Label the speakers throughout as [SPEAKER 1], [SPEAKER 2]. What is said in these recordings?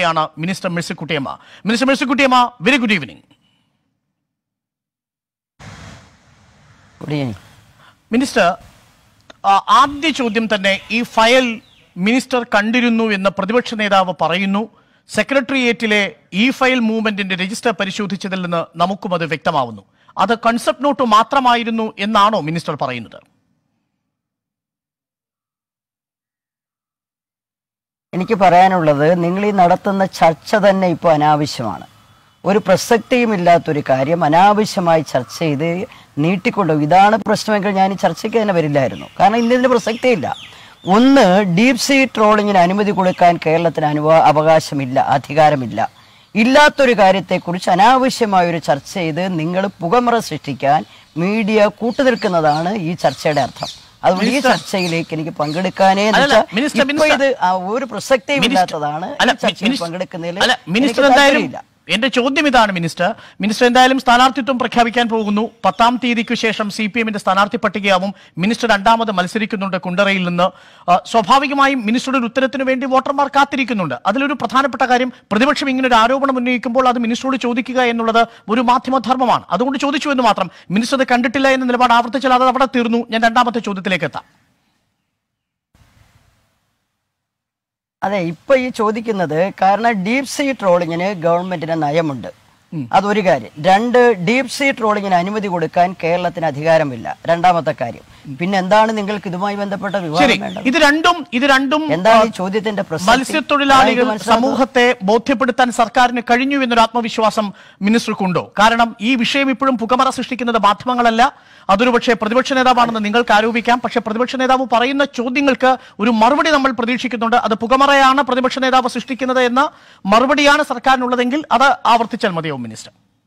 [SPEAKER 1] ാണ് minister Mercykuttyamma minister Mercykuttyamma very good evening
[SPEAKER 2] good evening
[SPEAKER 1] minister ആ, ആദ്യ ചോദ്യം തന്നെ ഈ ഫയൽ മിനിസ്റ്റർ കണ്ടിരുന്നു എന്ന് പ്രതിപക്ഷ നേതാവ് പറയുന്നു സെക്രട്ടേറിയറ്റിലെ ഈ ഫയൽ മൂവ്മെന്റിന്റെ രജിസ്റ്റർ പരിശോധിച്ചതിൽ നിന്ന് നമുക്കും അത് വ്യക്തമാവുന്നു അത് കൺസെപ്റ്റ് നോട്ട് മാത്രമായിരുന്നു എന്നാണോ മിനിസ്റ്റർ പറയുന്നത്
[SPEAKER 2] എനിക്ക് പറയാനുള്ളത് നിങ്ങൾ ഈ നടത്തുന്ന ചർച്ച തന്നെ ഇപ്പോൾ അനാവശ്യമാണ് ഒരു പ്രസക്തിയുമില്ലാത്തൊരു കാര്യം അനാവശ്യമായി ചർച്ച ചെയ്ത് നീട്ടിക്കൊണ്ടുപോകും ഇതാണ് പ്രശ്നമെങ്കിൽ ഞാൻ ഈ ചർച്ചയ്ക്ക് തന്നെ വരില്ലായിരുന്നു കാരണം ഇന്നതിന് പ്രസക്തിയില്ല ഒന്ന് ഡീപ് സീ ട്രോളിങ്ങിന് അനുമതി കൊടുക്കാൻ കേരളത്തിന് അനുവ അവകാശമില്ല അധികാരമില്ല ഇല്ലാത്തൊരു കാര്യത്തെക്കുറിച്ച് അനാവശ്യമായ ഒരു ചർച്ച ചെയ്ത് നിങ്ങൾ പുകമറ സൃഷ്ടിക്കാൻ മീഡിയ കൂട്ടുനിൽക്കുന്നതാണ് ഈ ചർച്ചയുടെ അർത്ഥം അതുകൊണ്ട് ഈ
[SPEAKER 1] മിനിസ്റ്റർ-
[SPEAKER 2] ചർച്ചയിലേക്ക് എനിക്ക് പങ്കെടുക്കാനേ എന്ന്
[SPEAKER 1] അല്ലല്ല,
[SPEAKER 2] വെച്ചാൽ
[SPEAKER 1] മിനിസ്റ്റർ-
[SPEAKER 2] ഇപ്പൊ
[SPEAKER 1] മിനിസ്റ്റർ-
[SPEAKER 2] ഇത് ആ ഒരു പ്രസക്തിയും
[SPEAKER 1] മിനിസ്റ്റർ-
[SPEAKER 2] ഇല്ലാത്തതാണ് ഈ
[SPEAKER 1] അല്ല,
[SPEAKER 2] ചർച്ചയിൽ
[SPEAKER 1] മിനിസ്റ്റർ-
[SPEAKER 2] പങ്കെടുക്കുന്നതിൽ
[SPEAKER 1] അല്ല, മിനിസ്റ്റർ
[SPEAKER 2] എനിക്ക്
[SPEAKER 1] എന്തായാലും
[SPEAKER 2] താല്പര്യമില്ല.
[SPEAKER 1] എന്റെ ചോദ്യം ഇതാണ് മിനിസ്റ്റർ മിനിസ്റ്റർ എന്തായാലും സ്ഥാനാർത്ഥിത്വം പ്രഖ്യാപിക്കാൻ പോകുന്നു പത്താം തീയതിക്ക് ശേഷം സി പി എമ്മിന്റെ സ്ഥാനാർത്ഥി പട്ടികയാവും മിനിസ്റ്റർ രണ്ടാമത് മത്സരിക്കുന്നുണ്ട് കുണ്ടറയിൽ നിന്ന് ആ, സ്വാഭാവികമായും മിനിസ്റ്ററുടെ ഒരു ഉത്തരത്തിന് വേണ്ടി വോട്ടർമാർ കാത്തിരിക്കുന്നുണ്ട് അതിലൊരു പ്രധാനപ്പെട്ട കാര്യം പ്രതിപക്ഷം ഇങ്ങനെ ഒരു ആരോപണം ഉന്നയിക്കുമ്പോൾ അത് മിനിസ്റ്ററോട് ചോദിക്കുക എന്നുള്ളത് ഒരു മാധ്യമധർമ്മമാണ് അതുകൊണ്ട് ചോദിച്ചു എന്ന് മാത്രം മിനിസ്റ്റർ അത് കണ്ടിട്ടില്ല എന്ന നിലപാട് ആവർത്തിച്ചാൽ അത് അവിടെ തീർന്നു ഞാൻ രണ്ടാമത്തെ ചോദ്യത്തിലേക്ക് എത്താം
[SPEAKER 2] അതെ ഇപ്പൊ ഈ ചോദിക്കുന്നത് കാരണം ഡീപ് സീ ട്രോളിങ്ങിന് ഗവൺമെന്റിന് നയമുണ്ട് അതൊരു കാര്യം രണ്ട് ഡീപ് സീ ട്രോളിങ്ങിന് അനുമതി കൊടുക്കാൻ കേരളത്തിന് അധികാരമില്ല രണ്ടാമത്തെ കാര്യം പിന്നെ എന്താണ് നിങ്ങൾക്ക് ഇതുമായി ബന്ധപ്പെട്ട
[SPEAKER 1] ശരി
[SPEAKER 2] വിവാദം വേണ്ടത്
[SPEAKER 1] ഇത് രണ്ടും ഇത് രണ്ടും
[SPEAKER 2] എന്താണ്
[SPEAKER 1] ആ,
[SPEAKER 2] ഈ ചോദ്യത്തിന്റെ പ്രസക്തി?
[SPEAKER 1] മത്സ്യത്തൊഴിലാളികൾ
[SPEAKER 2] അതായത് മനസ്സിലാക്കുന്നത്
[SPEAKER 1] സമൂഹത്തെ ബോധ്യപ്പെടുത്താൻ സർക്കാരിന് കഴിഞ്ഞു എന്നൊരു ആത്മവിശ്വാസം മിനിസ്റ്റർക്കുണ്ടോ കാരണം ഈ വിഷയം ഇപ്പോഴും പുകമറ സൃഷ്ടിക്കുന്നത് മാധ്യമങ്ങളല്ല അതൊരു പക്ഷേ പ്രതിപക്ഷ നേതാവാണെന്ന് നിങ്ങൾക്ക് ആരോപിക്കാം പക്ഷേ പ്രതിപക്ഷ നേതാവ് പറയുന്ന ചോദ്യങ്ങൾക്ക് ഒരു മറുപടി നമ്മൾ പ്രതീക്ഷിക്കുന്നുണ്ട് അത് പുകമറയാണ് പ്രതിപക്ഷ നേതാവ് സൃഷ്ടിക്കുന്നത് എന്ന മറുപടിയാണ് സർക്കാരിനുള്ളതെങ്കിൽ അത് ആവർത്തിച്ചാൽ മതിയാവും മിനിസ്റ്റർ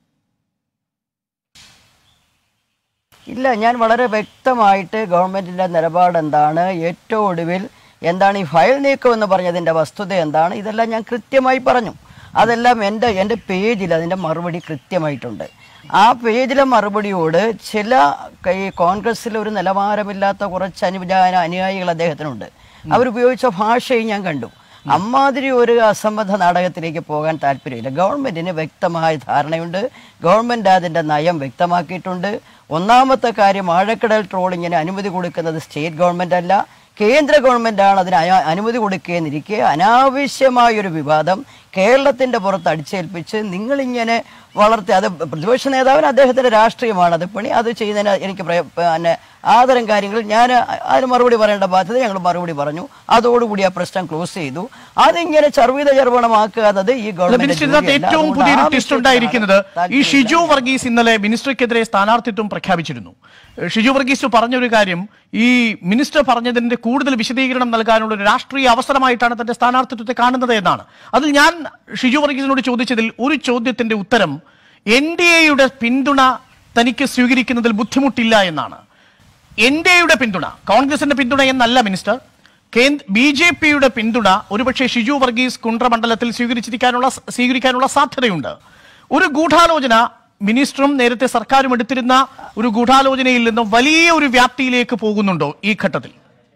[SPEAKER 2] ഇല്ല ഞാൻ വളരെ വ്യക്തമായിട്ട് ഗവൺമെന്റിന്റെ നിലപാട് എന്താണ് ഏറ്റവും ഒടുവിൽ എന്താണ് ഈ ഫയൽ നീക്കം എന്ന് പറഞ്ഞതിന്റെ വസ്തുത എന്താണ് ഇതെല്ലാം ഞാൻ കൃത്യമായി പറഞ്ഞു അതെല്ലാം എൻ്റെ എൻ്റെ പേജിൽ അതിൻ്റെ മറുപടി കൃത്യമായിട്ടുണ്ട് ആ പേജിലെ മറുപടിയോട് ചില ഈ കോൺഗ്രസ്സിൽ ഒരു നിലവാരമില്ലാത്ത കുറച്ച് അനുജാന അനുയായികൾ അദ്ദേഹത്തിനുണ്ട് അവരുപയോഗിച്ച ഭാഷയും ഞാൻ കണ്ടു അമ്മാതിരി ഒരു അസംബന്ധ നാടകത്തിലേക്ക് പോകാൻ താല്പര്യമില്ല ഗവൺമെന്റിന് വ്യക്തമായ ധാരണയുണ്ട് ഗവൺമെന്റ് അതിന്റെ നയം വ്യക്തമാക്കിയിട്ടുണ്ട് ഒന്നാമത്തെ കാര്യം ആഴക്കടൽ ട്രോളിങ്ങിന് അനുമതി കൊടുക്കുന്നത് സ്റ്റേറ്റ് ഗവൺമെന്റ് അല്ല കേന്ദ്ര ഗവൺമെന്റാണ് അതിന് അയ- അനുമതി കൊടുക്കുകയെന്നിരിക്കെ അനാവശ്യമായൊരു വിവാദം കേരളത്തിന്റെ പുറത്ത് അടിച്ചേൽപ്പിച്ച് നിങ്ങളിങ്ങനെ വളർത്തി അത് പ്രതിപക്ഷ നേതാവിന് അദ്ദേഹത്തിന്റെ രാഷ്ട്രീയമാണ് അത് പണി അത് ചെയ്യുന്നതിന് എനിക്ക് പ്രയ- പിന്നെ ആദരം കാര്യങ്ങൾ ഞാൻ അതിന് മറുപടി പറയേണ്ട ബാധ്യത ഞങ്ങൾ മറുപടി പറഞ്ഞു അതോടുകൂടി ആ പ്രശ്നം ക്ലോസ് ചെയ്തു അതിങ്ങനെ ചർവിത ചർവണമാക്കാത്തത് ഈ
[SPEAKER 1] അല്ല, മിനിസ്റ്റർ ഇതിനകത്ത്
[SPEAKER 2] ഗവൺമെന്റ്
[SPEAKER 1] ഏറ്റവും പുതിയൊരു ട്വിസ്റ്റ് ഉണ്ടായിരിക്കുന്നത് ഈ ഷിജു വർഗീസ് ഇന്നലെ മിനിസ്റ്റർക്കെതിരെ സ്ഥാനാർത്ഥിത്വം പ്രഖ്യാപിച്ചിരുന്നു ഏഹ് ഷിജു വർഗീസ് പറഞ്ഞൊരു കാര്യം ഈ മിനിസ്റ്റർ പറഞ്ഞതിന്റെ കൂടുതൽ വിശദീകരണം നൽകാനുള്ള ഒരു രാഷ്ട്രീയ അവസരമായിട്ടാണ് തന്റെ സ്ഥാനാർത്ഥിത്വത്തെ കാണുന്നത് എന്നാണ് അതിൽ ഞാൻ ഷിജു വർഗീസിനോട് ചോദിച്ചതിൽ ഒരു ചോദ്യത്തിന്റെ ഉത്തരം എൻ ഡി എയുടെ പിന്തുണ തനിക്ക് സ്വീകരിക്കുന്നതിൽ ബുദ്ധിമുട്ടില്ല എന്നാണ് എൻ ഡി എയുടെ പിന്തുണ കോൺഗ്രസിന്റെ പിന്തുണ എന്നല്ല മിനിസ്റ്റർ ബി ജെ പിയുടെ പിന്തുണ ഒരുപക്ഷെ ഷിജു വർഗീസ് കുണ്ട്ര മണ്ഡലത്തിൽ സ്വീകരിച്ചിരിക്കാനുള്ള സ്വീകരിക്കാനുള്ള സാധ്യതയുണ്ട് ഒരു ഗൂഢാലോചന മിനിസ്റ്ററും നേരത്തെ സർക്കാരും എടുത്തിരുന്ന ഒരു ഗൂഢാലോചനയിൽ നിന്ന് വലിയ ഒരു വ്യാപ്തിയിലേക്ക് പോകുന്നുണ്ടോ ഈ ഘട്ടത്തിൽ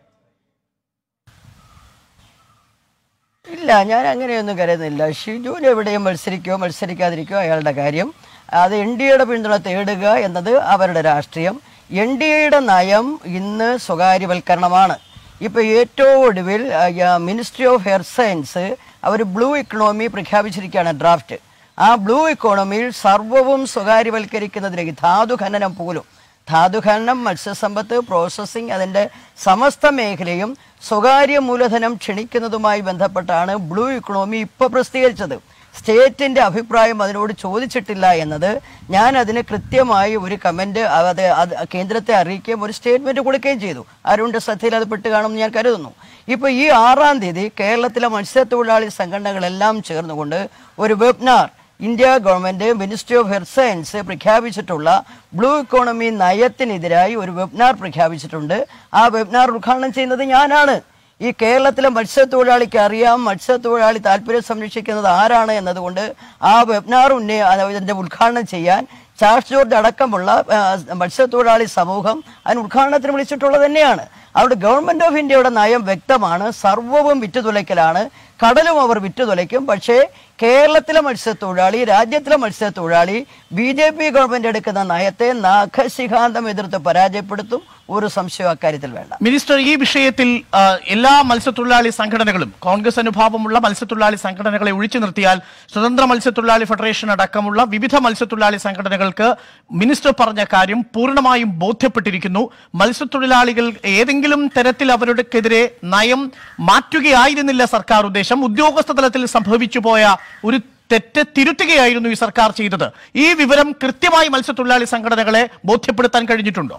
[SPEAKER 2] ഇല്ല ഞാൻ അങ്ങനെയൊന്നും കരുതുന്നില്ല ഷിജുവിന് എവിടെയും മത്സരിക്കുകയോ മത്സരിക്കാതിരിക്കുകയോ അയാളുടെ കാര്യം അത് എൻ ഡി എയുടെ പിന്തുണ തേടുക എന്നത് അവരുടെ രാഷ്ട്രീയം എൻ ഡി എയുടെ നയം ഇന്ന് സ്വകാര്യവൽക്കരണമാണ് ഇപ്പോൾ ഏറ്റവും ഒടുവിൽ മിനിസ്ട്രി ഓഫ് ഹെൽത്ത് സയൻസ് അവർ ബ്ലൂ ഇക്കണോമി പ്രഖ്യാപിച്ചിരിക്കുകയാണ് ഡ്രാഫ്റ്റ് ആ ബ്ലൂ ഇക്കോണമിയിൽ സർവ്വവും സ്വകാര്യവൽക്കരിക്കുന്നതിലേക്ക് ധാതു ഖനനം പോലും ധാതുഖനനം മത്സ്യസമ്പത്ത് പ്രോസസ്സിംഗ് അതിൻ്റെ സമസ്ത മേഖലയും സ്വകാര്യ മൂലധനം ക്ഷണിക്കുന്നതുമായി ബന്ധപ്പെട്ടാണ് ബ്ലൂ ഇക്കണോമി ഇപ്പോൾ പ്രസിദ്ധീകരിച്ചത് സ്റ്റേറ്റിന്റെ അഭിപ്രായം അതിനോട് ചോദിച്ചിട്ടില്ല എന്നത് ഞാൻ അതിന് കൃത്യമായി ഒരു കമന്റ് അത് അത് കേന്ദ്രത്തെ അറിയിക്കുകയും ഒരു സ്റ്റേറ്റ്മെന്റ് കൊടുക്കുകയും ചെയ്തു ആരുടെ ശ്രദ്ധയിൽ അത് പെട്ട് കാണുമെന്ന് ഞാൻ കരുതുന്നു ഇപ്പൊ ഈ ആറാം തീയതി കേരളത്തിലെ മത്സ്യത്തൊഴിലാളി സംഘടനകളെല്ലാം ചേർന്നുകൊണ്ട് ഒരു webinar India government ministry of health science പ്രഖ്യാപിച്ചിട്ടുള്ള ബ്ലൂ ഇക്കോണമി നയത്തിനെതിരായി ഒരു വെബ്നാർ പ്രഖ്യാപിച്ചിട്ടുണ്ട് ആ വെബ്നാർ ഉദ്ഘാടനം ചെയ്യുന്നത് ഞാനാണ് ഈ കേരളത്തിലെ മത്സ്യത്തൊഴിലാളിക്ക് അറിയാം മത്സ്യത്തൊഴിലാളി താല്പര്യം സംരക്ഷിക്കുന്നത് ആരാണ് എന്നതുകൊണ്ട് ആ വെബ്നാർ ഉന്നയ അതിന്റെ ഉദ്ഘാടനം ചെയ്യാൻ ചാൾസ് ജോർജ് അടക്കമുള്ള ആ, മത്സ്യത്തൊഴിലാളി സമൂഹം അതിന് ഉദ്ഘാടനത്തിന് വിളിച്ചിട്ടുള്ളത് തന്നെയാണ് അവിടെ ഗവൺമെന്റ് ഓഫ് ഇന്ത്യയുടെ നയം വ്യക്തമാണ് സർവ്വവും വിറ്റുതുലയ്ക്കലാണ് കടലും അവർ വിറ്റുതുലയ്ക്കും പക്ഷേ കേരളത്തിലെ മത്സ്യത്തൊഴിലാളി രാജ്യത്തിലെ മത്സ്യത്തൊഴിലാളി ബി ജെ പി ഗവൺമെന്റ് എടുക്കുന്ന നയത്തെ നാഗശിഖാന്തം എതിർത്ത് പരാജയപ്പെടുത്തും ഒരു സംശയം അക്കാര്യത്തിൽ വേണ്ട
[SPEAKER 1] മിനിസ്റ്റർ ഈ വിഷയത്തിൽ ആ, എല്ലാ മത്സ്യത്തൊഴിലാളി സംഘടനകളും കോൺഗ്രസ് അനുഭാവമുള്ള മത്സ്യത്തൊഴിലാളി സംഘടനകളെ ഒഴിച്ചു നിർത്തിയാൽ സ്വതന്ത്ര മത്സ്യത്തൊഴിലാളി ഫെഡറേഷൻ അടക്കമുള്ള വിവിധ മത്സ്യത്തൊഴിലാളി സംഘടനകൾക്ക് മിനിസ്റ്റർ പറഞ്ഞ കാര്യം പൂർണ്ണമായും ബോധ്യപ്പെട്ടിരിക്കുന്നു മത്സ്യത്തൊഴിലാളികൾ ഏതെങ്കിലും തരത്തിൽ അവരുടെക്കെതിരെ നയം മാറ്റുകയായിരുന്നില്ല സർക്കാർ ഉദ്ദേശം ഉദ്യോഗസ്ഥ തലത്തിൽ സംഭവിച്ചു പോയ ഒരു തെറ്റ് തിരുത്തുകയായിരുന്നു ഈ സർക്കാർ ചെയ്തത് ഈ വിവരം കൃത്യമായി മത്സ്യത്തൊഴിലാളി സംഘടനകളെ ബോധ്യപ്പെടുത്താൻ കഴിഞ്ഞിട്ടുണ്ടോ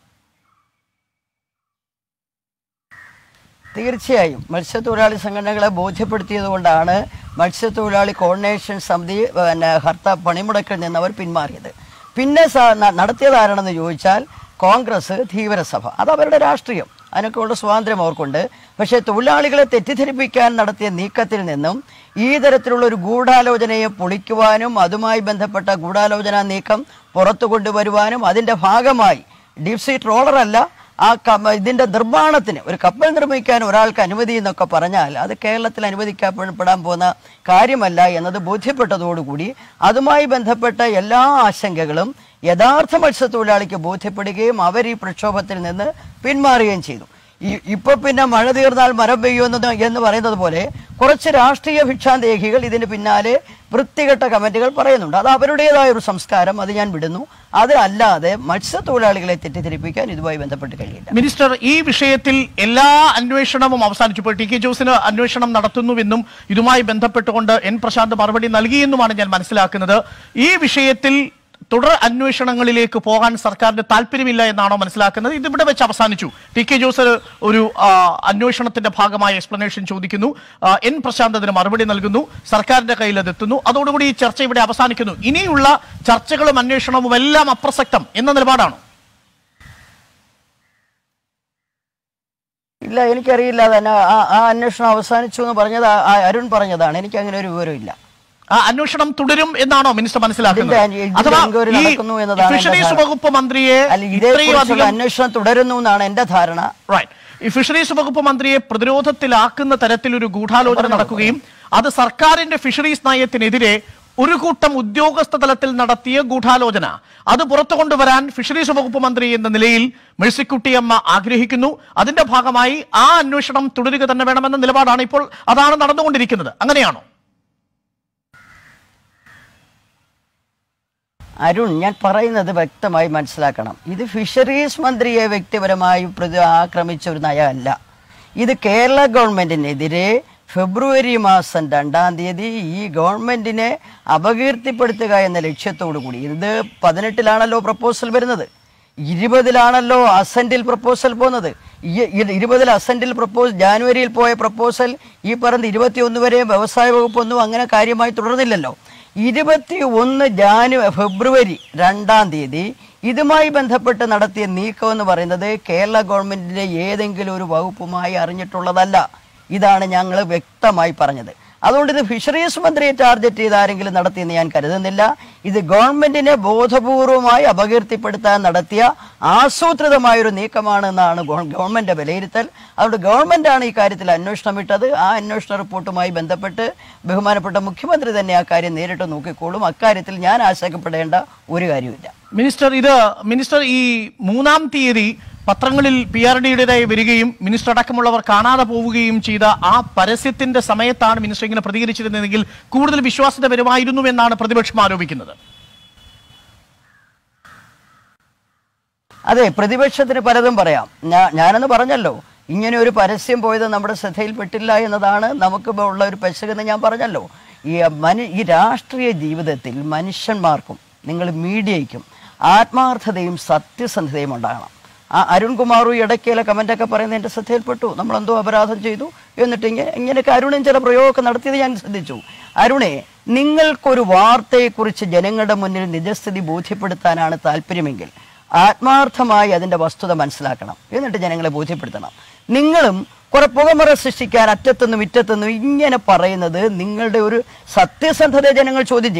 [SPEAKER 2] തീർച്ചയായും മത്സ്യത്തൊഴിലാളി സംഘടനകളെ ബോധ്യപ്പെടുത്തിയത് കൊണ്ടാണ് മത്സ്യത്തൊഴിലാളി കോർഡിനേഷൻ സമിതി പിന്നെ ഹർത്ത പണിമുടക്കിൽ നിന്ന് അവർ പിന്മാറിയത് പിന്നെ സ- ന- നടത്തിയതാരാണെന്ന് ചോദിച്ചാൽ കോൺഗ്രസ് ധീവരസഭ അത് അവരുടെ രാഷ്ട്രീയം അതിനൊക്കെ ഉള്ള സ്വാതന്ത്ര്യം അവർക്കുണ്ട് പക്ഷേ തൊഴിലാളികളെ തെറ്റിദ്ധരിപ്പിക്കാൻ നടത്തിയ നീക്കത്തിൽ നിന്നും ഈ തരത്തിലുള്ള ഒരു ഗൂഢാലോചനയെ പൊളിക്കുവാനും അതുമായി ബന്ധപ്പെട്ട ഗൂഢാലോചനാ നീക്കം പുറത്തു കൊണ്ടുവരുവാനും അതിൻ്റെ ഭാഗമായി ഡീപ് സീ ട്രോളർ അല്ല ആ ക- ഇതിന്റെ നിർമ്മാണത്തിന് ഒരു കപ്പൽ നിർമ്മിക്കാൻ ഒരാൾക്ക് അനുമതി എന്നൊക്കെ പറഞ്ഞാൽ അത് കേരളത്തിൽ അനുവദിക്കപ്പെടാൻ പോകുന്ന കാര്യമല്ല എന്നത് ബോധ്യപ്പെട്ടതോടുകൂടി അതുമായി ബന്ധപ്പെട്ട എല്ലാ ആശങ്കകളും യഥാർത്ഥ മത്സ്യത്തൊഴിലാളിക്ക് ബോധ്യപ്പെടുകയും അവർ ഈ പ്രക്ഷോഭത്തിൽ നിന്ന് പിന്മാറുകയും ചെയ്തു ഈ- ഇപ്പൊ പിന്നെ മഴ തീർന്നാൽ മരം പെയ്യുമെന്ന് എന്ന് പറയുന്നത് പോലെ കുറച്ച് രാഷ്ട്രീയ ഭിക്ഷാന്തേഹികൾ ഇതിന് പിന്നാലെ വൃത്തികെട്ട കമന്റുകൾ പറയുന്നുണ്ട് അത് അവരുടേതായ ഒരു സംസ്കാരം അത് ഞാൻ വിടുന്നു അത് അല്ലാതെ മത്സ്യത്തൊഴിലാളികളെ തെറ്റിദ്ധരിപ്പിക്കാൻ ഇതുമായി ബന്ധപ്പെട്ട് കഴിയില്ല
[SPEAKER 1] മിനിസ്റ്റർ ഈ വിഷയത്തിൽ എല്ലാ അന്വേഷണവും അവസാനിച്ചു ഇപ്പോൾ ടി കെ ജോസിന് അന്വേഷണം നടത്തുന്നുവെന്നും ഇതുമായി ബന്ധപ്പെട്ടുകൊണ്ട് എൻ പ്രശാന്ത് മറുപടി നൽകിയെന്നുമാണ് ഞാൻ മനസ്സിലാക്കുന്നത് ഈ വിഷയത്തിൽ തുടർ അന്വേഷണങ്ങളിലേക്ക് പോകാൻ സർക്കാരിന് താല്പര്യമില്ല എന്നാണോ മനസ്സിലാക്കുന്നത് ഇത് ഇവിടെ വെച്ച് അവസാനിച്ചു ടി കെ ജോസ് ഒരു ആ, അന്വേഷണത്തിന്റെ ഭാഗമായ എക്സ്പ്ലനേഷൻ ചോദിക്കുന്നു ആ, എൻ പ്രശാന്ത് അതിന് മറുപടി നൽകുന്നു സർക്കാരിന്റെ കയ്യിൽ അത് എത്തുന്നു അതോടുകൂടി ഈ ചർച്ച ഇവിടെ അവസാനിക്കുന്നു ഇനിയുള്ള ചർച്ചകളും അന്വേഷണവും എല്ലാം അപ്രസക്തം എന്ന നിലപാടാണോ
[SPEAKER 2] ഇല്ല എനിക്കറിയില്ല തന്നെ ആ ആ അന്വേഷണം അവസാനിച്ചു എന്ന് പറഞ്ഞത് ആ- ആ അരുൺ പറഞ്ഞതാണ് എനിക്ക് അങ്ങനെ ഒരു വിവരമില്ല
[SPEAKER 1] ആ അന്വേഷണം തുടരും എന്നാണോ മിനിസ്റ്റർ മനസ്സിലാക്കുന്നത്
[SPEAKER 2] ഇതിന്റെ- ഇതിന്റെ
[SPEAKER 1] അഥവാ
[SPEAKER 2] എൻക്വയറി
[SPEAKER 1] ഈ
[SPEAKER 2] നടക്കുന്നു എന്നതാണ് എന്റെ
[SPEAKER 1] ഫിഷറീസ്
[SPEAKER 2] ധാരണ.
[SPEAKER 1] വകുപ്പ് മന്ത്രിയെ
[SPEAKER 2] അല്ല
[SPEAKER 1] ഇത്രയും
[SPEAKER 2] ഇതേക്കുറിച്ചുള്ള
[SPEAKER 1] അധികം
[SPEAKER 2] അന്വേഷണം തുടരുന്നു എന്നാണ് എന്റെ ധാരണ
[SPEAKER 1] റൈറ്റ് ഈ ഫിഷറീസ് വകുപ്പ് മന്ത്രിയെ പ്രതിരോധത്തിലാക്കുന്ന തരത്തിൽ ഒരു ഗൂഢാലോചന നടക്കുകയും അത് സർക്കാരിന്റെ ഫിഷറീസ് നയത്തിനെതിരെ ഒരു കൂട്ടം ഉദ്യോഗസ്ഥ തലത്തിൽ നടത്തിയ ഗൂഢാലോചന അത് പുറത്തു കൊണ്ടുവരാൻ ഫിഷറീസ് വകുപ്പ് മന്ത്രി എന്ന നിലയിൽ മേഴ്സിക്കുട്ടിയമ്മ ആഗ്രഹിക്കുന്നു അതിന്റെ ഭാഗമായി ആ അന്വേഷണം തുടരുക തന്നെ വേണമെന്ന നിലപാടാണ് ഇപ്പോൾ അതാണ് നടന്നുകൊണ്ടിരിക്കുന്നത് അങ്ങനെയാണോ
[SPEAKER 2] അരുൺ ഞാൻ പറയുന്നത് വ്യക്തമായി മനസ്സിലാക്കണം ഇത് ഫിഷറീസ് മന്ത്രിയെ വ്യക്തിപരമായി പ്രതി ആക്രമിച്ച ഒരു നയമല്ല ഇത് കേരള ഗവൺമെന്റിനെതിരെ ഫെബ്രുവരി മാസം രണ്ടാം തീയതി ഈ ഗവൺമെന്റിനെ അപകീർത്തിപ്പെടുത്തുക എന്ന ലക്ഷ്യത്തോടു കൂടി ഇത് പതിനെട്ടിലാണല്ലോ പ്രപ്പോസൽ വരുന്നത് ഇരുപതിലാണല്ലോ അസന്റിൽ പ്രപ്പോസൽ പോകുന്നത് ഈ- ഈ ഇരുപതിൽ അസന്റിൽ പ്രപ്പോസ് ജാനുവരിയിൽ പോയ പ്രപ്പോസൽ ഈ പറഞ്ഞ ഇരുപത്തിയൊന്ന് വരെ വ്യവസായ വകുപ്പൊന്നും അങ്ങനെ കാര്യമായി തുടർന്നില്ലല്ലോ ഇരുപത്തി ഒന്ന് ജാനു ഫെബ്രുവരി രണ്ടാം തീയതി ഇതുമായി ബന്ധപ്പെട്ട് നടത്തിയ നീക്കം എന്ന് പറയുന്നത് കേരള ഗവൺമെന്റിന്റെ ഏതെങ്കിലും ഒരു വകുപ്പുമായി അറിഞ്ഞിട്ടുള്ളതല്ല ഇതാണ് ഞങ്ങൾ വ്യക്തമായി പറഞ്ഞത് അതുകൊണ്ട് ഇത് ഫിഷറീസ് മന്ത്രിയെ ടാർഗറ്റ് ചെയ്ത് ആരെങ്കിലും നടത്തിയെന്ന് ഞാൻ കരുതുന്നില്ല ഇത് ഗവൺമെന്റിനെ ബോധപൂർവമായി അപകീർത്തിപ്പെടുത്താൻ നടത്തിയ ആസൂത്രിതമായൊരു നീക്കമാണെന്നാണ് ഗവ- ഗവൺമെന്റ് വിലയിരുത്തൽ അതുകൊണ്ട് ഗവൺമെന്റാണ് ഈ കാര്യത്തിൽ അന്വേഷണം ഇട്ടത് ആ അന്വേഷണ റിപ്പോർട്ടുമായി ബന്ധപ്പെട്ട് ബഹുമാനപ്പെട്ട മുഖ്യമന്ത്രി തന്നെ ആ കാര്യം നേരിട്ട് നോക്കിക്കോളും അക്കാര്യത്തിൽ ഞാൻ ആശങ്കപ്പെടേണ്ട ഒരു കാര്യമില്ല
[SPEAKER 1] മിനിസ്റ്റർ ഇത് മിനിസ്റ്റർ ഈ മൂന്നാം തീയതി പത്രങ്ങളിൽ പി ആർ ഡിയുടേതായി വരികയും മിനിസ്റ്റർ അടക്കമുള്ളവർ കാണാതെ പോവുകയും ചെയ്ത ആ പരസ്യത്തിന്റെ സമയത്താണ് മിനിസ്റ്റർ ഇങ്ങനെ പ്രതികരിച്ചിരുന്നതെങ്കിൽ കൂടുതൽ വിശ്വാസ്യത വരുമായിരുന്നു എന്നാണ് പ്രതിപക്ഷം ആരോപിക്കുന്നത്
[SPEAKER 2] അതെ പ്രതിപക്ഷത്തിന് പലതും പറയാം ഞാ- ഞാനെന്ന് പറഞ്ഞല്ലോ ഇങ്ങനെ ഒരു പരസ്യം പോയത് നമ്മുടെ ശ്രദ്ധയിൽപ്പെട്ടില്ല എന്നതാണ് നമുക്ക് ഇപ്പോൾ ഉള്ള ഒരു പെശകെന്ന് ഞാൻ പറഞ്ഞല്ലോ ഈ മനു ഈ രാഷ്ട്രീയ ജീവിതത്തിൽ മനുഷ്യന്മാർക്കും നിങ്ങൾ മീഡിയയ്ക്കും ആത്മാർത്ഥതയും സത്യസന്ധതയും ഉണ്ടാകണം ആ അരുൺകുമാറും ഇടയ്ക്കയിലെ കമൻ്റൊക്കെ പറയുന്നത് എൻ്റെ ശ്രദ്ധയിൽപ്പെട്ടു നമ്മളെന്തോ അപരാധം ചെയ്തു എന്നിട്ട് ഇങ്ങനെ ഇങ്ങനെയൊക്കെ അരുണും ചില പ്രയോഗമൊക്കെ നടത്തിയത് ഞാൻ ശ്രദ്ധിച്ചു അരുണെ നിങ്ങൾക്കൊരു വാർത്തയെക്കുറിച്ച് ജനങ്ങളുടെ മുന്നിൽ നിജസ്ഥിതി ബോധ്യപ്പെടുത്താനാണ് താല്പര്യമെങ്കിൽ ആത്മാർത്ഥമായി അതിന്റെ വസ്തുത മനസ്സിലാക്കണം എന്നിട്ട് ജനങ്ങളെ ബോധ്യപ്പെടുത്തണം നിങ്ങളും കുറെ പുകമറ സൃഷ്ടിക്കാൻ അറ്റത്തുനിന്നും ഇറ്റത്തുനിന്നും ഇങ്ങനെ പറയുന്നത് നിങ്ങളുടെ ഒരു സത്യസന്ധത ജനങ്ങൾ ചോദ്യം ചെയ്യും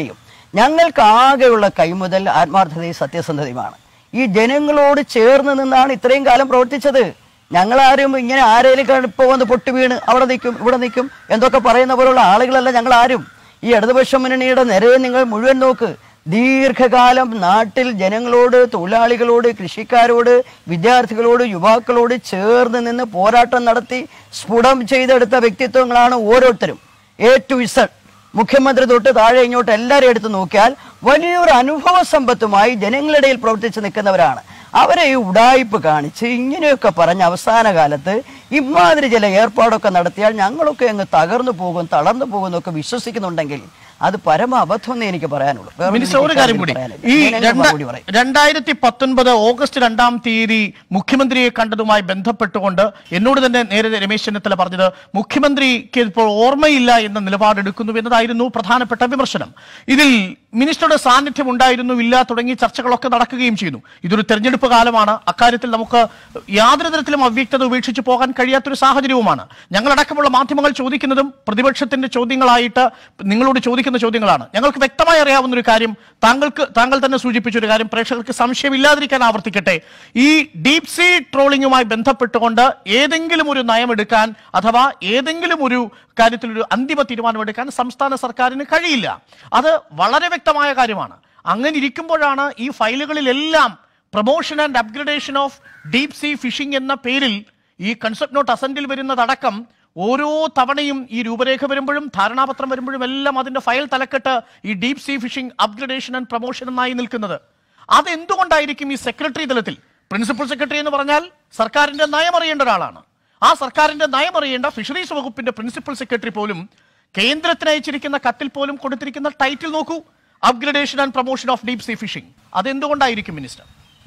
[SPEAKER 2] ഞങ്ങൾക്ക് ആകെയുള്ള കൈമുതൽ ആത്മാർത്ഥതയും സത്യസന്ധതയുമാണ് ഈ ജനങ്ങളോട് ചേർന്ന് നിന്നാണ് ഇത്രയും കാലം പ്രവർത്തിച്ചത് ഞങ്ങളാരും ഇങ്ങനെ ആരേലും ഇപ്പോൾ വന്ന് പൊട്ടി വീണ് അവിടെ നിൽക്കും ഇവിടെ നിൽക്കും എന്തൊക്കെ പറയുന്ന പോലുള്ള ആളുകളല്ല ഞങ്ങൾ ആരും ഈ ഇടതുപക്ഷ മുന്നണിയുടെ നിരയെ നിങ്ങൾ മുഴുവൻ നോക്ക് ദീർഘകാലം നാട്ടിൽ ജനങ്ങളോട് തൊഴിലാളികളോട് കൃഷിക്കാരോട് വിദ്യാർത്ഥികളോട് യുവാക്കളോട് ചേർന്ന് നിന്ന് പോരാട്ടം നടത്തി സ്ഫുടം ചെയ്തെടുത്ത വ്യക്തിത്വങ്ങളാണ് ഓരോരുത്തരും എ ടു ഇസഡ് മുഖ്യമന്ത്രി തൊട്ട് താഴെ ഇങ്ങോട്ട് എല്ലാവരും എടുത്ത് നോക്കിയാൽ വലിയൊരു അനുഭവ സമ്പത്തുമായി ജനങ്ങളിടയിൽ പ്രവർത്തിച്ച് നിൽക്കുന്നവരാണ് അവരെ ഈ ഉടായ്പ് കാണിച്ച് ഇങ്ങനെയൊക്കെ പറഞ്ഞ അവസാന കാലത്ത് ഇമാതിരി ചില ഏർപ്പാടൊക്കെ നടത്തിയാൽ ഞങ്ങളൊക്കെ അങ്ങ് തകർന്നു പോകും തളർന്നു പോകും എന്നൊക്കെ വിശ്വസിക്കുന്നുണ്ടെങ്കിൽ അത് പരമ അബദ്ധം എന്നേ എനിക്ക് പറയാനുള്ളൂ വേറൊന്നും
[SPEAKER 1] മിനിസ്റ്റർ ഒരു
[SPEAKER 2] എനിക്ക്
[SPEAKER 1] കാര്യം കൂടി
[SPEAKER 2] പറയാനില്ല.
[SPEAKER 1] ഈ
[SPEAKER 2] ഞാൻ അതിന്
[SPEAKER 1] രണ്ട-
[SPEAKER 2] മറുപടി പറയും.
[SPEAKER 1] രണ്ടായിരത്തി പത്തൊൻപത് ഓഗസ്റ്റ് രണ്ടാം തീയതി മുഖ്യമന്ത്രിയെ കണ്ടതുമായി ബന്ധപ്പെട്ടുകൊണ്ട് എന്നോട് തന്നെ നേരത്തെ രമേശ് ചെന്നിത്തല പറഞ്ഞത് മുഖ്യമന്ത്രിക്ക് ഇപ്പോൾ ഓർമ്മയില്ല എന്ന നിലപാടെടുക്കുന്നു എന്നതായിരുന്നു പ്രധാനപ്പെട്ട വിമർശനം ഇതിൽ മിനിസ്റ്ററുടെ സാന്നിധ്യം ഉണ്ടായിരുന്നു ഇല്ല തുടങ്ങിയ ചർച്ചകളൊക്കെ നടക്കുകയും ചെയ്യുന്നു ഇതൊരു തെരഞ്ഞെടുപ്പ് കാലമാണ് അക്കാര്യത്തിൽ നമുക്ക് യാതൊരു തരത്തിലും അവ്യക്തത ഉപേക്ഷിച്ച് പോകാൻ കഴിയാത്തൊരു സാഹചര്യവുമാണ് ഞങ്ങളടക്കമുള്ള മാധ്യമങ്ങൾ ചോദിക്കുന്നതും പ്രതിപക്ഷത്തിന്റെ ചോദ്യങ്ങളായിട്ട് നിങ്ങളോട് ചോദിക്കുന്ന ചോദ്യങ്ങളാണ് ഞങ്ങൾക്ക് വ്യക്തമായി അറിയാവുന്ന ഒരു കാര്യം താങ്കൾക്ക് താങ്കൾ തന്നെ സൂചിപ്പിച്ച ഒരു കാര്യം പ്രേക്ഷകർക്ക് സംശയമില്ലാതിരിക്കാൻ ആവർത്തിക്കട്ടെ ഈ ഡീപ് സീ ട്രോളിംഗുമായി ബന്ധപ്പെട്ടുകൊണ്ട് ഏതെങ്കിലും ഒരു നയമെടുക്കാൻ അഥവാ ഏതെങ്കിലും ഒരു കാര്യത്തിൽ ഒരു അന്തിമ തീരുമാനമെടുക്കാൻ സംസ്ഥാന സർക്കാരിന് കഴിയില്ല അത് വളരെ വ്യക്തമായ കാര്യമാണ് അങ്ങനെ ഇരിക്കുമ്പോഴാണ് ഈ ഫയലുകളിലെല്ലാം promotion and upgradation of deep sea fishing എന്ന പേരിൽ ഈ കൺസെപ്റ്റ് നോട്ട് അസന്റിൽ വരുന്നതടക്കം ഓരോ തവണയും ഈ രൂപരേഖ വരുമ്പോഴും ധാരണാപത്രം വരുമ്പോഴും എല്ലാം അതിന്റെ ഫയൽ തലക്കെട്ട് ഈ deep sea fishing upgradation and promotion എന്നായി നിൽക്കുന്നത് അതെന്തുകൊണ്ടായിരിക്കും ഈ സെക്രട്ടറി തലത്തിൽ പ്രിൻസിപ്പൽ സെക്രട്ടറി എന്ന് പറഞ്ഞാൽ സർക്കാരിന്റെ നയം അറിയേണ്ട ഒരാളാണ് ആ സർക്കാരിന്റെ നയം അറിയേണ്ട ഫിഷറീസ് വകുപ്പിന്റെ പ്രിൻസിപ്പൽ സെക്രട്ടറി പോലും കേന്ദ്രത്തിന് അയച്ചിരിക്കുന്ന കത്തിൽ പോലും കൊടുത്തിരിക്കുന്ന ടൈറ്റിൽ നോക്കൂ upgradation and promotion of deep sea fishing അതെന്തുകൊണ്ടായിരിക്കും മിനിസ്റ്റർ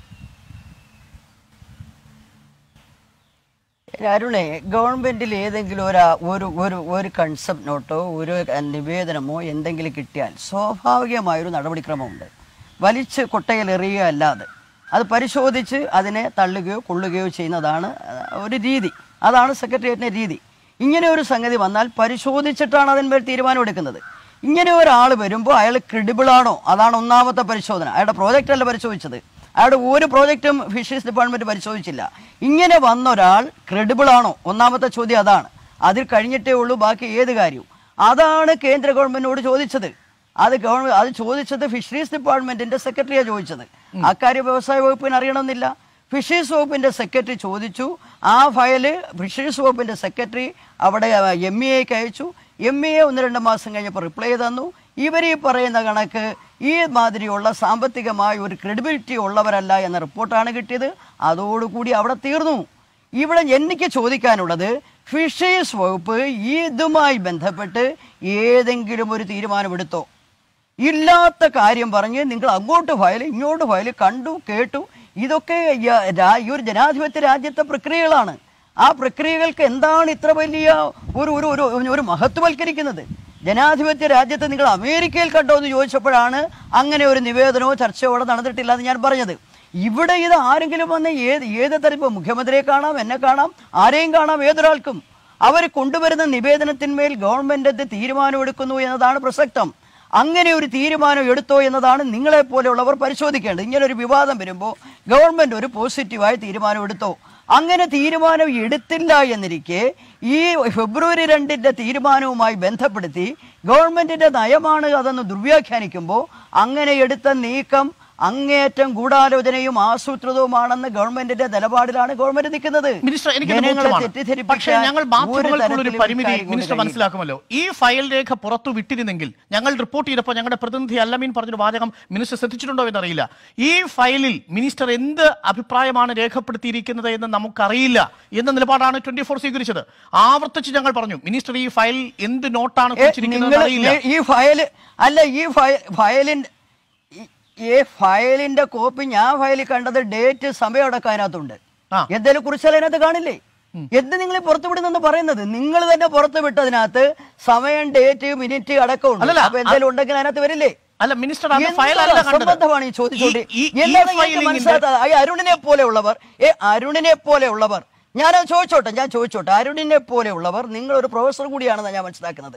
[SPEAKER 2] അരുണെ ഗവൺമെന്റിൽ ഏതെങ്കിലും ഒരു ഒരു ഒരു ഒരു കൺസെപ്റ്റ് നോട്ടോ ഒരു നിവേദനമോ എന്തെങ്കിലും കിട്ടിയാൽ സ്വാഭാവികമായൊരു നടപടിക്രമമുണ്ട് വലിച്ച് കൊട്ടയിൽ എറിയുക അല്ലാതെ അത് പരിശോധിച്ച് അതിനെ തള്ളുകയോ കൊള്ളുകയോ ചെയ്യുന്നതാണ് അഹ്, ഒരു രീതി അതാണ് സെക്രട്ടേറിയറ്റിൻ്റെ രീതി ഇങ്ങനെ ഒരു സംഗതി വന്നാൽ പരിശോധിച്ചിട്ടാണ് അതിന്മേൽ തീരുമാനം എടുക്കുന്നത് ഇങ്ങനെ ഒരാൾ വരുമ്പോൾ അയാൾ ക്രെഡിബിൾ ആണോ അതാണ് ഒന്നാമത്തെ പരിശോധന അയാളുടെ പ്രോജക്റ്റ് അല്ല പരിശോധിച്ചത് അയാളുടെ ഒരു പ്രോജക്റ്റും ഫിഷറീസ് ഡിപ്പാർട്ട്മെന്റ് പരിശോധിച്ചില്ല ഇങ്ങനെ വന്ന ഒരാൾ ക്രെഡിബിൾ ആണോ ഒന്നാമത്തെ ചോദ്യം അതാണ് അതിൽ കഴിഞ്ഞിട്ടേ ഉള്ളൂ ബാക്കി ഏത് കാര്യവും അതാണ് കേന്ദ്ര ഗവൺമെന്റിനോട് ചോദിച്ചത് അത് ഗവൺമെന്റ് അത് ചോദിച്ചത് ഫിഷറീസ് ഡിപ്പാർട്ട്മെന്റിന്റെ സെക്രട്ടറിയാണ് ചോദിച്ചത് അക്കാര്യം വ്യവസായ വകുപ്പിന് അറിയണമെന്നില്ല ഫിഷറീസ് വകുപ്പിന്റെ സെക്രട്ടറി ചോദിച്ചു ആ ഫയല് ഫിഷറീസ് വകുപ്പിന്റെ സെക്രട്ടറി അവിടെ എം ഇ എക്ക് അയച്ചു എം ഇ എ ഒന്ന് രണ്ട് മാസം കഴിഞ്ഞപ്പോൾ റിപ്ലൈ തന്നു ഇവർ ഈ പറയുന്ന കണക്ക് ഈ മാതിരിയുള്ള സാമ്പത്തികമായ ഒരു ക്രെഡിബിലിറ്റി ഉള്ളവരല്ല എന്ന റിപ്പോർട്ടാണ് കിട്ടിയത് അതോടുകൂടി അവിടെ തീർന്നു ഇവിടെ എനിക്ക് ചോദിക്കാനുള്ളത് ഫിഷറീസ് വകുപ്പ് ഈ ഇതുമായി ബന്ധപ്പെട്ട് ഏതെങ്കിലും ഒരു തീരുമാനമെടുത്തോ ഇല്ലാത്ത കാര്യം പറഞ്ഞ് നിങ്ങൾ അങ്ങോട്ട് ഫയൽ ഇങ്ങോട്ട് ഫയൽ കണ്ടു കേട്ടു ഇതൊക്കെ യ- രാ- ഈ ഒരു ജനാധിപത്യ രാജ്യത്തെ പ്രക്രിയകളാണ് ആ പ്രക്രിയകൾക്ക് എന്താണ് ഇത്ര വലിയ ഒരു ഒരു ഒരു ഒരു മഹത്വവൽക്കരിക്കുന്നത് ജനാധിപത്യ രാജ്യത്ത് നിങ്ങൾ അമേരിക്കയിൽ കണ്ടോ എന്ന് ചോദിച്ചപ്പോഴാണ് അങ്ങനെ ഒരു നിവേദനമോ ചർച്ചയോ അവിടെ നടന്നിട്ടില്ല എന്ന് ഞാൻ പറഞ്ഞത് ഇവിടെ ഇത് ആരെങ്കിലും വന്ന് ഏത് ഏത് തരം ഇപ്പോൾ മുഖ്യമന്ത്രിയെ കാണാം എന്നെ കാണാം ആരെയും കാണാം ഏതൊരാൾക്കും അവർ കൊണ്ടുവരുന്ന നിവേദനത്തിന്മേൽ ഗവൺമെന്റ് തീരുമാനമെടുക്കുന്നു എന്നതാണ് പ്രസക്തം അങ്ങനെ ഒരു തീരുമാനം എടുത്തോ എന്നതാണ് നിങ്ങളെ പോലെയുള്ളവർ പരിശോധിക്കേണ്ടത് ഇങ്ങനെ ഒരു വിവാദം വരുമ്പോൾ ഗവൺമെന്റ് ഒരു പോസിറ്റീവായ തീരുമാനം എടുത്തോ അങ്ങനെ തീരുമാനം എടുത്തില്ല എന്നിരിക്കെ ഈ ഫെബ്രുവരി രണ്ടിന്റെ തീരുമാനവുമായി ബന്ധപ്പെടുത്തി ഗവൺമെന്റിന്റെ നയമാണ് അതെന്ന് ദുർവ്യാഖ്യാനിക്കുമ്പോൾ അങ്ങനെ എടുത്ത നീക്കം അങ്ങേയറ്റം ഗൂഢാലോചനയും ആസൂത്രിതവുമാണെന്ന് ഗവൺമെന്റിന്റെ നിലപാടിലാണ് ഗവൺമെന്റ് നിൽക്കുന്നത്
[SPEAKER 1] മിനിസ്റ്റർ എനിക്ക്
[SPEAKER 2] ജനങ്ങളെ
[SPEAKER 1] ബോധ്യമാണ്.
[SPEAKER 2] തെറ്റിദ്ധരിപ്പിക്കാൻ
[SPEAKER 1] പക്ഷേ ഞങ്ങൾ
[SPEAKER 2] ഒരു
[SPEAKER 1] മാധ്യമങ്ങൾക്കുള്ള ഒരു
[SPEAKER 2] തരത്തിലും
[SPEAKER 1] പരിമിതി
[SPEAKER 2] ഇക്കാര്യം കൊണ്ട്
[SPEAKER 1] മിനിസ്റ്റർ
[SPEAKER 2] കഴിയില്ല.
[SPEAKER 1] മനസ്സിലാക്കുമല്ലോ ഈ ഫയൽ രേഖ പുറത്തു വിട്ടിരുന്നെങ്കിൽ ഞങ്ങൾ റിപ്പോർട്ട് ചെയ്തപ്പോൾ ഞങ്ങളുടെ പ്രതിനിധി അല്ലമീൻ പറഞ്ഞൊരു വാചകം മിനിസ്റ്റർ ശ്രദ്ധിച്ചിട്ടുണ്ടോ എന്നറിയില്ല ഈ ഫയലിൽ മിനിസ്റ്റർ എന്ത് അഭിപ്രായമാണ് രേഖപ്പെടുത്തിയിരിക്കുന്നത് എന്ന് നമുക്കറിയില്ല എന്ന നിലപാടാണ് ട്വന്റി ഫോർ സ്വീകരിച്ചത് ആവർത്തിച്ച് ഞങ്ങൾ പറഞ്ഞു മിനിസ്റ്റർ ഈ ഫയൽ എന്ത് നോട്ടാണ്
[SPEAKER 2] ഏ,
[SPEAKER 1] കുറിച്ചിരിക്കുന്നത്
[SPEAKER 2] നിങ്ങൾ
[SPEAKER 1] അറിയില്ല
[SPEAKER 2] ഈ ഫയല് അല്ല ഈ ഫയ- ഫയലിന്റെ ഈ- ഈ ഫയലിന്റെ കോപ്പി ഞാൻ ഫയലിൽ കണ്ടത് ഡേറ്റ് സമയം അടക്കം അതിനകത്തുണ്ട്
[SPEAKER 1] ആ.
[SPEAKER 2] എന്തെങ്കിലും കുറിച്ചാൽ അതിനകത്ത് കാണില്ലേ എന്ത് നിങ്ങൾ പുറത്തുവിടുന്നെന്ന് പറയുന്നത് നിങ്ങൾ തന്നെ പുറത്തു വിട്ടതിനകത്ത് സമയം ഡേറ്റ് മിനിറ്റ് അടക്കമുണ്ട്
[SPEAKER 1] അല്ലല്ല,
[SPEAKER 2] അപ്പൊ എന്തെങ്കിലും ഉണ്ടെങ്കിൽ അതിനകത്ത് വരില്ലേ
[SPEAKER 1] അല്ല മിനിസ്റ്റർ അത്
[SPEAKER 2] എന്ത്
[SPEAKER 1] ഫയൽ അല്ല കണ്ടത്
[SPEAKER 2] അസംബന്ധമാണ് ഈ ചോദിച്ചോണ്ട്
[SPEAKER 1] ഈ- ഈ- ഈ
[SPEAKER 2] എന്താണ് എനിക്ക്
[SPEAKER 1] ഫയലിംഗിന്റെ-
[SPEAKER 2] മനസ്സിലാകാത്തത് ഈ അരുണിനെ പോലെയുള്ളവർ ഏ അരുണിനെ പോലെയുള്ളവർ ഞാനത് ചോദിച്ചോട്ടെ ഞാൻ ചോദിച്ചോട്ടെ അരുണിനെ പോലെയുള്ളവർ നിങ്ങൾ ഒരു പ്രൊഫസർ കൂടിയാണെന്ന് ഞാൻ മനസ്സിലാക്കുന്നത്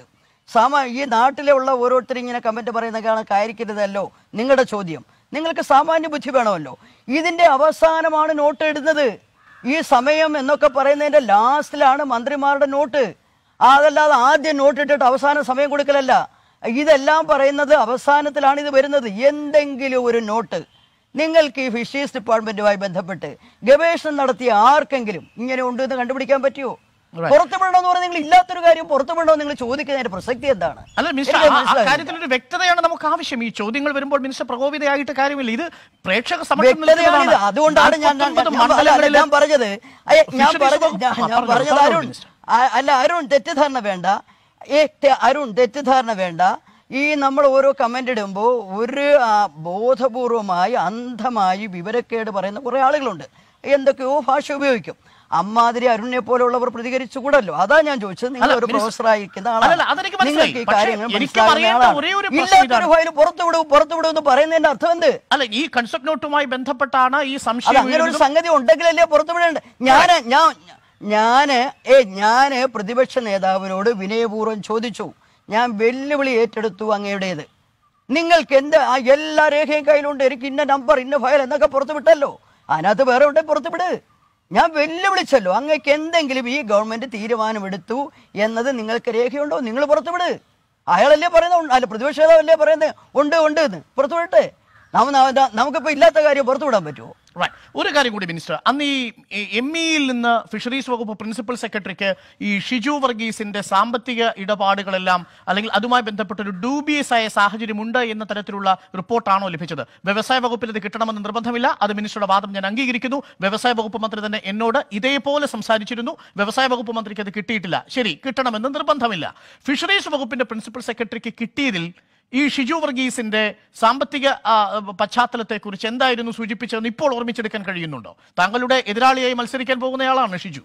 [SPEAKER 2] സാമാ ഈ നാട്ടിലെ ഉള്ള ഓരോരുത്തരും ഇങ്ങനെ കമന്റ് പറയുന്ന കണക്കായിരിക്കരുതല്ലോ നിങ്ങളുടെ ചോദ്യം നിങ്ങൾക്ക് സാമാന്യ ബുദ്ധി വേണമല്ലോ ഇതിന്റെ അവസാനമാണ് നോട്ട് ഇടുന്നത് ഈ സമയം എന്നൊക്കെ പറയുന്നതിന്റെ ലാസ്റ്റിലാണ് മന്ത്രിമാരുടെ നോട്ട് അതല്ലാതെ ആദ്യം നോട്ട് ഇട്ടിട്ട് അവസാന സമയം കൊടുക്കലല്ല ഇതെല്ലാം പറയുന്നത് അവസാനത്തിലാണ് ഇത് വരുന്നത് എന്തെങ്കിലും ഒരു നോട്ട് നിങ്ങൾക്ക് ഈ ഫിഷീസ് ഡിപ്പാർട്ട്മെന്റുമായി ബന്ധപ്പെട്ട് ഗവേഷണം നടത്തിയ ആർക്കെങ്കിലും ഇങ്ങനെ ഉണ്ട് എന്ന് കണ്ടുപിടിക്കാൻ പറ്റുമോ
[SPEAKER 1] Right.
[SPEAKER 2] പുറത്തുവിടണമെന്ന് പറഞ്ഞാൽ നിങ്ങൾ ഇല്ലാത്തൊരു കാര്യം പുറത്തുവിടണമെന്ന് നിങ്ങൾ ചോദിക്കുന്നതിന്റെ പ്രസക്തി എന്താണ്
[SPEAKER 1] അല്ല മിനിസ്റ്റർ
[SPEAKER 2] എനിക്ക്
[SPEAKER 1] ആ- ആ
[SPEAKER 2] മനസ്സിലായില്ല.
[SPEAKER 1] കാര്യത്തിൽ ഒരു വ്യക്തതയാണ് നമുക്ക് ആവശ്യം ഈ ചോദ്യങ്ങൾ വരുമ്പോൾ മിനിസ്റ്റർ പ്രകോപിതയായിട്ട് കാര്യമില്ല ഇത് പ്രേക്ഷക സമക്ഷം
[SPEAKER 2] വ്യക്തതയാണിത്
[SPEAKER 1] നിൽക്കുന്നതാണ്.
[SPEAKER 2] അതുകൊണ്ടാണ് ഞാൻ ഞാൻ-
[SPEAKER 1] 49
[SPEAKER 2] ഞാൻ- അല്ല, അല്ല, ഞാൻ പറഞ്ഞത് അയ്യ, ഞാൻ
[SPEAKER 1] Fisheries
[SPEAKER 2] പറഞ്ഞ
[SPEAKER 1] വകുപ്പ്-
[SPEAKER 2] ഞാൻ-
[SPEAKER 1] ആ,
[SPEAKER 2] ഞാൻ
[SPEAKER 1] പറഞ്ഞോ,
[SPEAKER 2] പറഞ്ഞത്
[SPEAKER 1] പറഞ്ഞോ,
[SPEAKER 2] അരുൺ
[SPEAKER 1] മിനിസ്റ്റർ.
[SPEAKER 2] ആ, അല്ല അരുൺ തെറ്റിദ്ധാരണ വേണ്ട ഏ തെ- അരുൺ തെറ്റിദ്ധാരണ വേണ്ട ഈ നമ്മൾ ഓരോ കമന്റ് ഇടുമ്പോൾ ഒരു ആ, ബോധപൂർവമായി അന്ധമായി വിവരക്കേട് പറയുന്ന കുറെ ആളുകളുണ്ട് എന്തൊക്കെയോ ഭാഷ ഉപയോഗിക്കും അമ്മാതിരി അരുണിനെ പോലുള്ളവർ പ്രതികരിച്ചുകൂടല്ലോ അതാ ഞാൻ ചോദിച്ചത് നിങ്ങൾ
[SPEAKER 1] അല്ല,
[SPEAKER 2] ഒരു
[SPEAKER 1] മിനിസ്റ്റർ-
[SPEAKER 2] പ്രൊഫസറായിരിക്കുന്ന
[SPEAKER 1] അല്ലല്ല,
[SPEAKER 2] ആളാണ്
[SPEAKER 1] അതെനിക്ക് മനസ്സിലായി.
[SPEAKER 2] നിങ്ങൾക്ക് ഈ
[SPEAKER 1] പക്ഷേ
[SPEAKER 2] കാര്യങ്ങൾ
[SPEAKER 1] എനിക്ക്
[SPEAKER 2] മനസ്സിലാകുന്ന
[SPEAKER 1] അറിയേണ്ട
[SPEAKER 2] ആളാണ്
[SPEAKER 1] ഒരേ ഒരു പ്രശ്നം
[SPEAKER 2] ഇല്ലാത്തൊരു
[SPEAKER 1] ഇതാണ്.
[SPEAKER 2] ഫയൽ പുറത്തുവിടൂ പുറത്തുവിടൂ എന്ന് പറയുന്നതിന്റെ അർത്ഥം എന്ത്
[SPEAKER 1] അല്ല ഈ കൺസെപ്റ്റ് നോട്ടുമായി ബന്ധപ്പെട്ടാണ് ഈ
[SPEAKER 2] അത്
[SPEAKER 1] സംശയം
[SPEAKER 2] അങ്ങനെ ഒരു
[SPEAKER 1] ഉയരുന്നതും.
[SPEAKER 2] സംഗതി ഉണ്ടെങ്കിലല്ലേ പുറത്തു വിടേണ്ട ഞാന് ഞാൻ ഞാന് ഏ ഞാന് പ്രതിപക്ഷ നേതാവിനോട് വിനയപൂർവ്വം ചോദിച്ചു ഞാൻ വെല്ലുവിളി ഏറ്റെടുത്തു അങ്ങയുടേത് നിങ്ങൾക്ക് എന്ത് ആ എല്ലാ രേഖയും കയ്യിലുണ്ട് എനിക്ക് ഇന്ന നമ്പർ ഇന്ന ഫയൽ എന്നൊക്കെ പുറത്തു വിട്ടല്ലോ അതിനകത്ത് വേറെ ഉണ്ടെ പുറത്തു വിട് ഞാൻ വെല്ലുവിളിച്ചല്ലോ അങ്ങക്ക് എന്തെങ്കിലും ഈ ഗവൺമെന്റ് തീരുമാനമെടുത്തു എന്നത് നിങ്ങൾക്ക് രേഖയുണ്ടോ നിങ്ങൾ പുറത്തു വിട് അയാളല്ലേ പറയുന്നത് അല്ല പ്രതിപക്ഷ നേതാവല്ലേ പറയുന്നത് ഉണ്ട് ഉണ്ട് എന്ന് പുറത്തു വിടട്ടെ നമ്മ നമുക്കിപ്പോ ഇല്ലാത്ത കാര്യം പുറത്തു വിടാൻ പറ്റുമോ
[SPEAKER 1] Right. ഒരു കാര്യം കൂടി മിനിസ്റ്റർ അന്ന് ഈ എം ഇയിൽ നിന്ന് ഫിഷറീസ് വകുപ്പ് പ്രിൻസിപ്പൽ സെക്രട്ടറിക്ക് ഈ ഷിജു വർഗീസിന്റെ സാമ്പത്തിക ഇടപാടുകളെല്ലാം അല്ലെങ്കിൽ അതുമായി ബന്ധപ്പെട്ട ഒരു ഡൂബിയസ് ആയ സാഹചര്യമുണ്ട് എന്ന തരത്തിലുള്ള റിപ്പോർട്ടാണോ ലഭിച്ചത് വ്യവസായ വകുപ്പിൽ ഇത് കിട്ടണമെന്ന് നിർബന്ധമില്ല അത് മിനിസ്റ്ററുടെ വാദം ഞാൻ അംഗീകരിക്കുന്നു വ്യവസായ വകുപ്പ് മന്ത്രി തന്നെ എന്നോട് ഇതേപോലെ സംസാരിച്ചിരുന്നു വ്യവസായ വകുപ്പ് മന്ത്രിക്ക് അത് കിട്ടിയിട്ടില്ല ശരി കിട്ടണമെന്ന് നിർബന്ധമില്ല ഫിഷറീസ് വകുപ്പിന്റെ പ്രിൻസിപ്പൽ സെക്രട്ടറിക്ക് കിട്ടിയതിൽ ഈ ഷിജു വർഗീസിന്റെ സാമ്പത്തിക ആ, പശ്ചാത്തലത്തെക്കുറിച്ച് എന്തായിരുന്നു സൂചിപ്പിച്ചതെന്ന് ഇപ്പോൾ ഓർമ്മിച്ചെടുക്കാൻ കഴിയുന്നുണ്ടോ താങ്കളുടെ എതിരാളിയായി മത്സരിക്കാൻ പോകുന്നയാളാണ് ഷിജു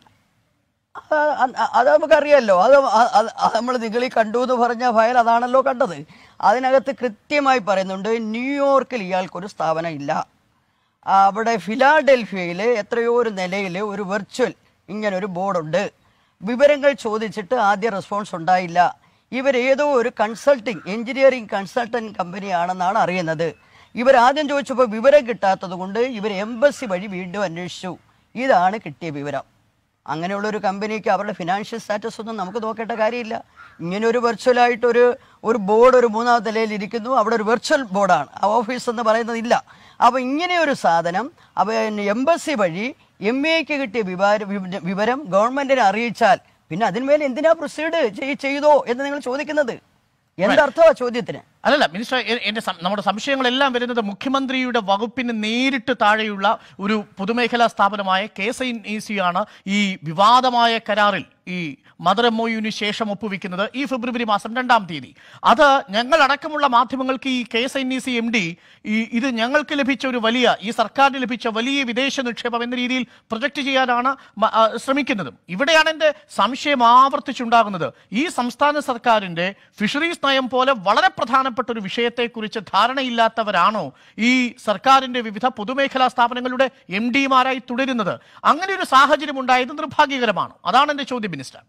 [SPEAKER 2] അത് അത് അത് നമുക്കറിയാലോ അത് നമ്മൾ നിങ്ങൾ ഈ കണ്ടു എന്ന് പറഞ്ഞ ഫയൽ അതാണല്ലോ കണ്ടത് അതിനകത്ത് കൃത്യമായി പറയുന്നുണ്ട് ന്യൂയോർക്കിൽ ഇയാൾക്കൊരു സ്ഥാപനം ഇല്ല അവിടെ ഫിലാഡൽഫിയയിൽ എത്രയോ ഒരു നിലയിൽ ഒരു വെർച്വൽ ഇങ്ങനെ ഒരു ബോർഡുണ്ട് വിവരങ്ങൾ ചോദിച്ചിട്ട് ആദ്യ റെസ്പോൺസ് ഉണ്ടായില്ല ഇവരേതോ ഒരു കൺസൾട്ടിങ് എഞ്ചിനീയറിംഗ് കൺസൾട്ടൻറ്റ് കമ്പനിയാണെന്നാണ് അറിയുന്നത് ഇവരാദ്യം ചോദിച്ചപ്പോൾ വിവരം കിട്ടാത്തത് കൊണ്ട് ഇവർ എംബസി വഴി വീണ്ടും അന്വേഷിച്ചു ഇതാണ് കിട്ടിയ വിവരം അങ്ങനെയുള്ള ഒരു കമ്പനിക്ക് അവരുടെ ഫിനാൻഷ്യൽ സ്റ്റാറ്റസ് ഒന്നും നമുക്ക് നോക്കേണ്ട കാര്യമില്ല ഇങ്ങനെ ഒരു വെർച്വലായിട്ട് ഒരു ഒരു ബോർഡ് ഒരു മൂന്നാമത്തെ നിലയിൽ ഇരിക്കുന്നു അവിടെ ഒരു വെർച്വൽ ബോർഡാണ് ആ ഓഫീസ് എന്ന് പറയുന്നത് ഇല്ല അപ്പോൾ ഇങ്ങനെ ഒരു സാധനം അപ്പോൾ എംബസി വഴി എം എക്ക് കിട്ടിയ വിവാര വിവ- വിവരം ഗവൺമെന്റിനെ അറിയിച്ചാൽ പിന്നെ അതിന്മേൽ എന്തിനാ പ്രൊസീഡ് ചെയ്തോ എന്ന് നിങ്ങൾ ചോദിക്കുന്നത് എന്തർത്ഥമാ ചോദ്യത്തിന്
[SPEAKER 1] അല്ലല്ല മിനിസ്റ്റർ എ- എന്റെ സം- നമ്മുടെ സംശയങ്ങളെല്ലാം വരുന്നത് മുഖ്യമന്ത്രിയുടെ വകുപ്പിന് നേരിട്ട് താഴെയുള്ള ഒരു പൊതുമേഖലാ സ്ഥാപനമായ K S I E C ആണ് ഈ വിവാദമായ കരാറിൽ ഈ മദർ എം ഒ യുവിന് ശേഷം ഒപ്പുവെക്കുന്നത് ഈ ഫെബ്രുവരി മാസം രണ്ടാം തീയതി അത് ഞങ്ങൾ അടക്കമുള്ള മാധ്യമങ്ങൾക്ക് ഈ K S I C M D ഈ ഇത് ഞങ്ങൾക്ക് ലഭിച്ച ഒരു വലിയ ഈ സർക്കാരിന് ലഭിച്ച വലിയ വിദേശ നിക്ഷേപം എന്ന രീതിയിൽ പ്രൊജക്ട് ചെയ്യാനാണ് മ- ആ, ശ്രമിക്കുന്നതും ഇവിടെയാണ് എൻ്റെ സംശയം ആവർത്തിച്ചുണ്ടാകുന്നത് ഈ സംസ്ഥാന സർക്കാരിന്റെ ഫിഷറീസ് നയം പോലെ വളരെ പ്രധാനപ്പെട്ട ഒരു വിഷയത്തെക്കുറിച്ച് ധാരണയില്ലാത്തവരാണോ ഈ സർക്കാരിന്റെ വിവിധ പൊതുമേഖലാ സ്ഥാപനങ്ങളുടെ എം ഡിമാരായി തുടരുന്നത് അങ്ങനെ ഒരു സാഹചര്യം ഉണ്ടായത് നിർഭാഗ്യകരമാണ് അതാണ് എൻ്റെ ചോദ്യം മിനിസ്റ്റർ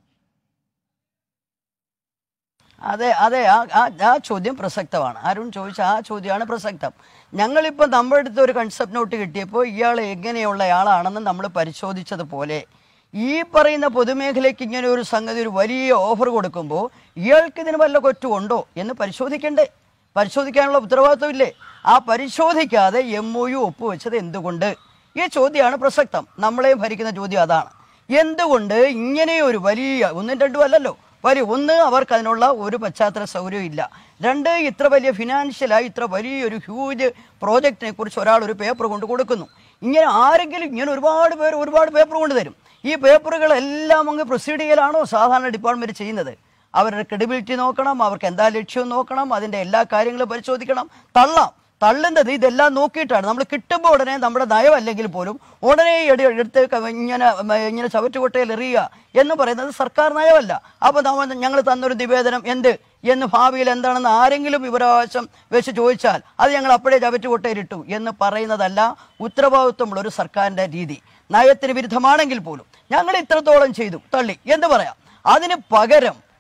[SPEAKER 2] അതെ അതെ ആ ആ- ആ ചോദ്യം പ്രസക്തമാണ് അരുൺ ചോദിച്ച ആ ചോദ്യമാണ് പ്രസക്തം ഞങ്ങളിപ്പോൾ നമ്മുടെ അടുത്ത് ഒരു കൺസെപ്റ്റ് നോട്ട് കിട്ടിയപ്പോൾ ഇയാൾ എങ്ങനെയുള്ള ആളാണെന്ന് നമ്മൾ പരിശോധിച്ചതുപോലെ ഈ പറയുന്ന പൊതുമേഖലയ്ക്ക് ഇങ്ങനെ ഒരു സംഗതി ഒരു വലിയ ഓഫർ കൊടുക്കുമ്പോൾ ഇയാൾക്ക് ഇതിന് വല്ല കൊറ്റുണ്ടോ എന്ന് പരിശോധിക്കണ്ടേ പരിശോധിക്കാനുള്ള ഉത്തരവാദിത്വമില്ലേ ആ പരിശോധിക്കാതെ എം ഒ യു ഒപ്പുവെച്ചത് എന്തുകൊണ്ട് ഈ ചോദ്യമാണ് പ്രസക്തം നമ്മളെയും ഭരിക്കുന്ന ചോദ്യം അതാണ് എന്തുകൊണ്ട് ഇങ്ങനെ ഒരു വലിയ ഒന്നും രണ്ടും അല്ലല്ലോ വലിയ ഒന്ന് അവർക്ക് അതിനുള്ള ഒരു പശ്ചാത്തല സൗകര്യം ഇല്ല രണ്ട് ഇത്ര വലിയ ഫിനാൻഷ്യലായി ഇത്ര വലിയൊരു ഹ്യൂജ് പ്രോജക്റ്റിനെ കുറിച്ച് ഒരാൾ ഒരു പേപ്പർ കൊണ്ട് കൊടുക്കുന്നു ഇങ്ങനെ ആരെങ്കിലും ഇങ്ങനെ ഒരുപാട് പേർ ഒരുപാട് പേപ്പർ കൊണ്ട് തരും ഈ പേപ്പറുകളെല്ലാം അങ്ങ് പ്രൊസീഡ് ചെയ്യലാണോ സാധാരണ ഡിപ്പാർട്ട്മെന്റ് ചെയ്യുന്നത് അവരുടെ ക്രെഡിബിലിറ്റി നോക്കണം അവർക്ക് എന്താ ലക്ഷ്യം നോക്കണം അതിന്റെ എല്ലാ കാര്യങ്ങളും പരിശോധിക്കണം തള്ളാം തള്ളുന്നത് ഇതെല്ലാം നോക്കിയിട്ടാണ് നമ്മൾ കിട്ടുമ്പോൾ ഉടനെ നമ്മുടെ നയം അല്ലെങ്കിൽ പോലും ഉടനെ എടു എടുത്ത് ക- ഇങ്ങനെ മ, ഇങ്ങനെ ചവറ്റുകൊട്ടയിൽ എറിയുക എന്ന് പറയുന്നത് സർക്കാർ നയമല്ല അപ്പോൾ നമ്മൾ ഞങ്ങൾ തന്നൊരു നിവേദനം എന്ത് എന്ന് ഭാവിയിൽ എന്താണെന്ന് ആരെങ്കിലും വിവരാവകാശം വെച്ച് ചോദിച്ചാൽ അത് ഞങ്ങൾ അപ്പോഴേ ചവറ്റുകൊട്ടയിലിട്ടു എന്ന് പറയുന്നതല്ല ഉത്തരവാദിത്വമുള്ള ഒരു സർക്കാരിന്റെ രീതി നയത്തിന് വിരുദ്ധമാണെങ്കിൽ പോലും ഞങ്ങൾ ഇത്രത്തോളം ചെയ്തു തള്ളി എന്ന് പറയാം അതിന് പകരം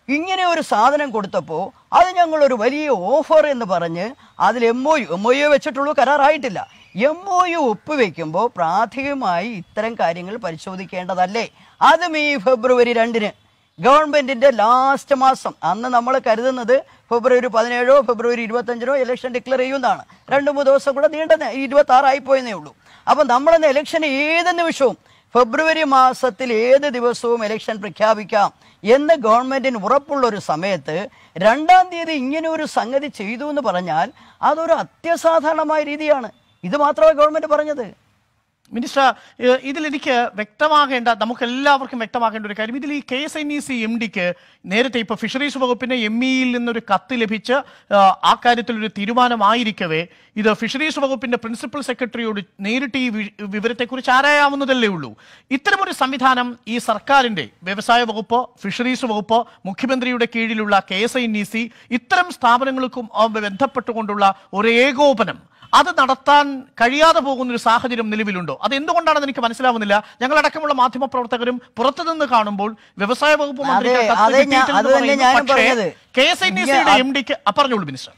[SPEAKER 2] ഇങ്ങനെ ഒരു സാധനം കൊടുത്തപ്പോൾ അത് ഞങ്ങൾ ഒരു വലിയ ഓഫർ എന്ന് പറഞ്ഞ് അതിൽ M O U M O U വെച്ചിട്ടുള്ളൂ കരാറായിട്ടില്ല എം ഒ യു ഒപ്പുവെക്കുമ്പോൾ പ്രാഥമികമായി ഇത്തരം കാര്യങ്ങൾ പരിശോധിക്കേണ്ടതല്ലേ അതും ഈ ഫെബ്രുവരി രണ്ടിന് ഗവൺമെന്റിന്റെ ലാസ്റ്റ് മാസം അന്ന് നമ്മൾ കരുതുന്നത് ഫെബ്രുവരി പതിനേഴോ ഫെബ്രുവരി ഇരുപത്തഞ്ചിനോ ഇലക്ഷൻ ഡിക്ലെയർ ചെയ്യുന്നതാണ് രണ്ട് മൂന്ന് ദിവസം കൂടെ നീണ്ട ഇരുപത്തി ആറായി പോയെന്നേ ഉള്ളൂ അപ്പം നമ്മളെന്ന് ഇലക്ഷൻ ഏത് നിമിഷവും ഫെബ്രുവരി മാസത്തിൽ ഏത് ദിവസവും ഇലക്ഷൻ പ്രഖ്യാപിക്കാം എന്ന് ഗവൺമെന്റിന് ഉറപ്പുള്ള ഒരു സമയത്ത് രണ്ടാം തീയതി ഇങ്ങനെ ഒരു സംഗതി ചെയ്തു എന്ന് പറഞ്ഞാൽ അതൊരു അത്യസാധാരണമായ രീതിയാണ് ഇത് മാത്രമേ ഗവൺമെന്റ് പറഞ്ഞത്
[SPEAKER 1] മിനിസ്റ്റർ ഏഹ് ഇതിൽ എനിക്ക് വ്യക്തമാകേണ്ട നമുക്ക് എല്ലാവർക്കും വ്യക്തമാകേണ്ട ഒരു കാര്യം ഇതിൽ ഈ K S N E C M ഡിക്ക് നേരത്തെ ഇപ്പൊ ഫിഷറീസ് വകുപ്പിന് എം ഇയിൽ നിന്നൊരു കത്ത് ലഭിച്ച് ആഹ് ആ കാര്യത്തിൽ ഒരു തീരുമാനമായിരിക്കവേ ഇത് ഫിഷറീസ് വകുപ്പിന്റെ പ്രിൻസിപ്പൽ സെക്രട്ടറിയോട് നേരിട്ട് ഈ വി- വിവരത്തെക്കുറിച്ച് ആരായാവുന്നതല്ലേ ഉള്ളൂ ഇത്തരമൊരു സംവിധാനം ഈ സർക്കാരിന്റെ വ്യവസായ വകുപ്പ് ഫിഷറീസ് വകുപ്പ് മുഖ്യമന്ത്രിയുടെ കീഴിലുള്ള K S N E C ഇത്തരം സ്ഥാപനങ്ങൾക്കും ആ, ബന്ധപ്പെട്ടുകൊണ്ടുള്ള ഒരു ഏകോപനം അത് നടത്താൻ കഴിയാതെ പോകുന്ന ഒരു സാഹചര്യം നിലവിലുണ്ടോ അത് എന്തുകൊണ്ടാണെന്ന് എനിക്ക് മനസ്സിലാവുന്നില്ല ഞങ്ങളടക്കമുള്ള മാധ്യമ പ്രവർത്തകരും പുറത്തുനിന്ന് കാണുമ്പോൾ വ്യവസായ വകുപ്പ് മന്ത്രിക്ക്
[SPEAKER 2] അതെ,
[SPEAKER 1] കത്ത്
[SPEAKER 2] അതെ, ഞാൻ-
[SPEAKER 1] കിട്ടിയിട്ടില്ലെന്ന്
[SPEAKER 2] അത് തന്നെ
[SPEAKER 1] പറയുന്നു.
[SPEAKER 2] ഞാനും
[SPEAKER 1] പക്ഷേ
[SPEAKER 2] പറഞ്ഞത്.
[SPEAKER 1] കെ എസ് എൻ
[SPEAKER 2] ഇങ്ങ-
[SPEAKER 1] എം ഡിക്ക് പറഞ്ഞോളൂ മിനിസ്റ്റർ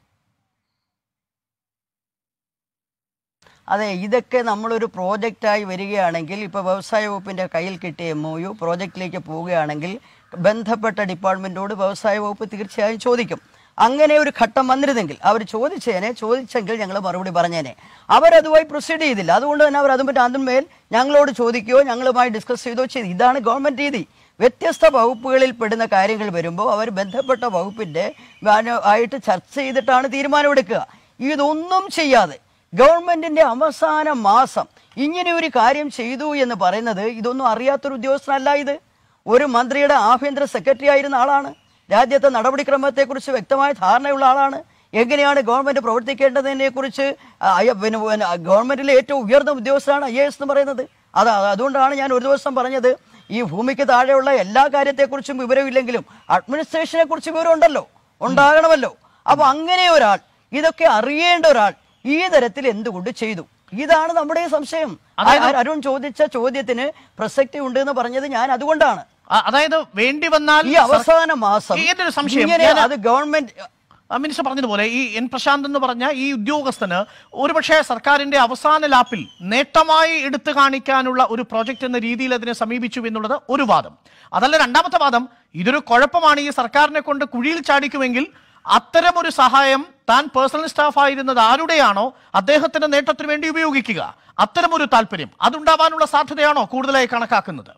[SPEAKER 2] അതെ ഇതൊക്കെ നമ്മളൊരു പ്രോജക്റ്റായി വരികയാണെങ്കിൽ ഇപ്പോൾ വ്യവസായ വകുപ്പിൻ്റെ കയ്യിൽ കിട്ടിയ എം ഒ യു പ്രോജക്റ്റിലേക്ക് പോവുകയാണെങ്കിൽ ബന്ധപ്പെട്ട ഡിപ്പാർട്ട്മെൻറ്റോട് വ്യവസായ വകുപ്പ് തീർച്ചയായും ചോദിക്കും അങ്ങനെ ഒരു ഘട്ടം വന്നിരുന്നെങ്കിൽ അവർ ചോദിച്ചേനെ ചോദിച്ചെങ്കിൽ ഞങ്ങൾ മറുപടി പറഞ്ഞേനെ അവരതുമായി പ്രൊസീഡ് ചെയ്തില്ല അതുകൊണ്ട് തന്നെ അവർ അതും പറ്റും അതിന്മേൽ ഞങ്ങളോട് ചോദിക്കുകയോ ഞങ്ങളുമായി ഡിസ്കസ് ചെയ്തോ ചെയ്തു ഇതാണ് ഗവൺമെൻറ് രീതി വ്യത്യസ്ത വകുപ്പുകളിൽ പെടുന്ന കാര്യങ്ങൾ വരുമ്പോൾ അവർ ബന്ധപ്പെട്ട വകുപ്പിൻ്റെ ആയിട്ട് ചർച്ച ചെയ്തിട്ടാണ് തീരുമാനമെടുക്കുക ഇതൊന്നും ചെയ്യാതെ ഗവൺമെന്റിന്റെ അവസാന മാസം ഇങ്ങനെ ഒരു കാര്യം ചെയ്തു എന്ന് പറയുന്നത് ഇതൊന്നും അറിയാത്തൊരു ഉദ്യോഗസ്ഥനല്ല ഇത് ഒരു മന്ത്രിയുടെ ആഭ്യന്തര സെക്രട്ടറി ആയിരുന്ന ആളാണ് രാജ്യത്തെ നടപടിക്രമത്തെക്കുറിച്ച് വ്യക്തമായ ധാരണയുള്ള ആളാണ് എങ്ങനെയാണ് ഗവൺമെന്റ് പ്രവർത്തിക്കേണ്ടതിനെ കുറിച്ച് പിന്നെ പിന്നെ ഗവൺമെന്റിലെ ഏറ്റവും ഉയർന്ന ഉദ്യോഗസ്ഥനാണ് ഐ എ എസ് എന്ന് പറയുന്നത് അത് അതുകൊണ്ടാണ് ഞാൻ ഒരു ദിവസം പറഞ്ഞത് ഈ ഭൂമിക്ക് താഴെയുള്ള എല്ലാ കാര്യത്തെക്കുറിച്ചും വിവരമില്ലെങ്കിലും അഡ്മിനിസ്ട്രേഷനെ കുറിച്ച് വിവരമുണ്ടല്ലോ ഉണ്ടാകണമല്ലോ അപ്പൊ അങ്ങനെ ഒരാൾ ഇതൊക്കെ അറിയേണ്ട ഒരാൾ ഈ തരത്തിൽ എന്തുകൊണ്ട് ചെയ്തു ഇതാണ് നമ്മുടെ ഈ സംശയം
[SPEAKER 1] അതായത്
[SPEAKER 2] അരുൺ ചോദിച്ച ചോദ്യത്തിന് പ്രസക്തി ഉണ്ട് എന്ന് പറഞ്ഞത് ഞാൻ അതുകൊണ്ടാണ്
[SPEAKER 1] അ- അതായത് വേണ്ടി വന്നാൽ
[SPEAKER 2] ഈ അവസാന മാസം
[SPEAKER 1] ഏതൊരു സംശയം
[SPEAKER 2] ഇങ്ങനെ
[SPEAKER 1] ഞാൻ-
[SPEAKER 2] അത് ഗവൺമെന്റ്
[SPEAKER 1] ആ മിനിസ്റ്റർ പറഞ്ഞതുപോലെ ഈ എൻ പ്രശാന്ത് എന്ന് പറഞ്ഞ ഈ ഉദ്യോഗസ്ഥന് ഒരുപക്ഷെ സർക്കാരിന്റെ അവസാന ലാപ്പിൽ നേട്ടമായി എടുത്തു കാണിക്കാനുള്ള ഒരു പ്രോജക്റ്റ് എന്ന രീതിയിൽ അതിനെ സമീപിച്ചു എന്നുള്ളത് ഒരു വാദം അതല്ല രണ്ടാമത്തെ വാദം ഇതൊരു കുഴപ്പമാണ് ഈ സർക്കാരിനെ കൊണ്ട് കുഴിയിൽ ചാടിക്കുമെങ്കിൽ അത്തരം ഒരു സഹായം താൻ പേഴ്സണൽ സ്റ്റാഫ് ആയിരുന്നത് ആരുടെയാണോ അദ്ദേഹത്തിന്റെ നേട്ടത്തിന് വേണ്ടി ഉപയോഗിക്കുക അത്തരം ഒരു താല്പര്യം അതുണ്ടാവാനുള്ള സാധ്യതയാണോ കൂടുതലായി കണക്കാക്കുന്നത്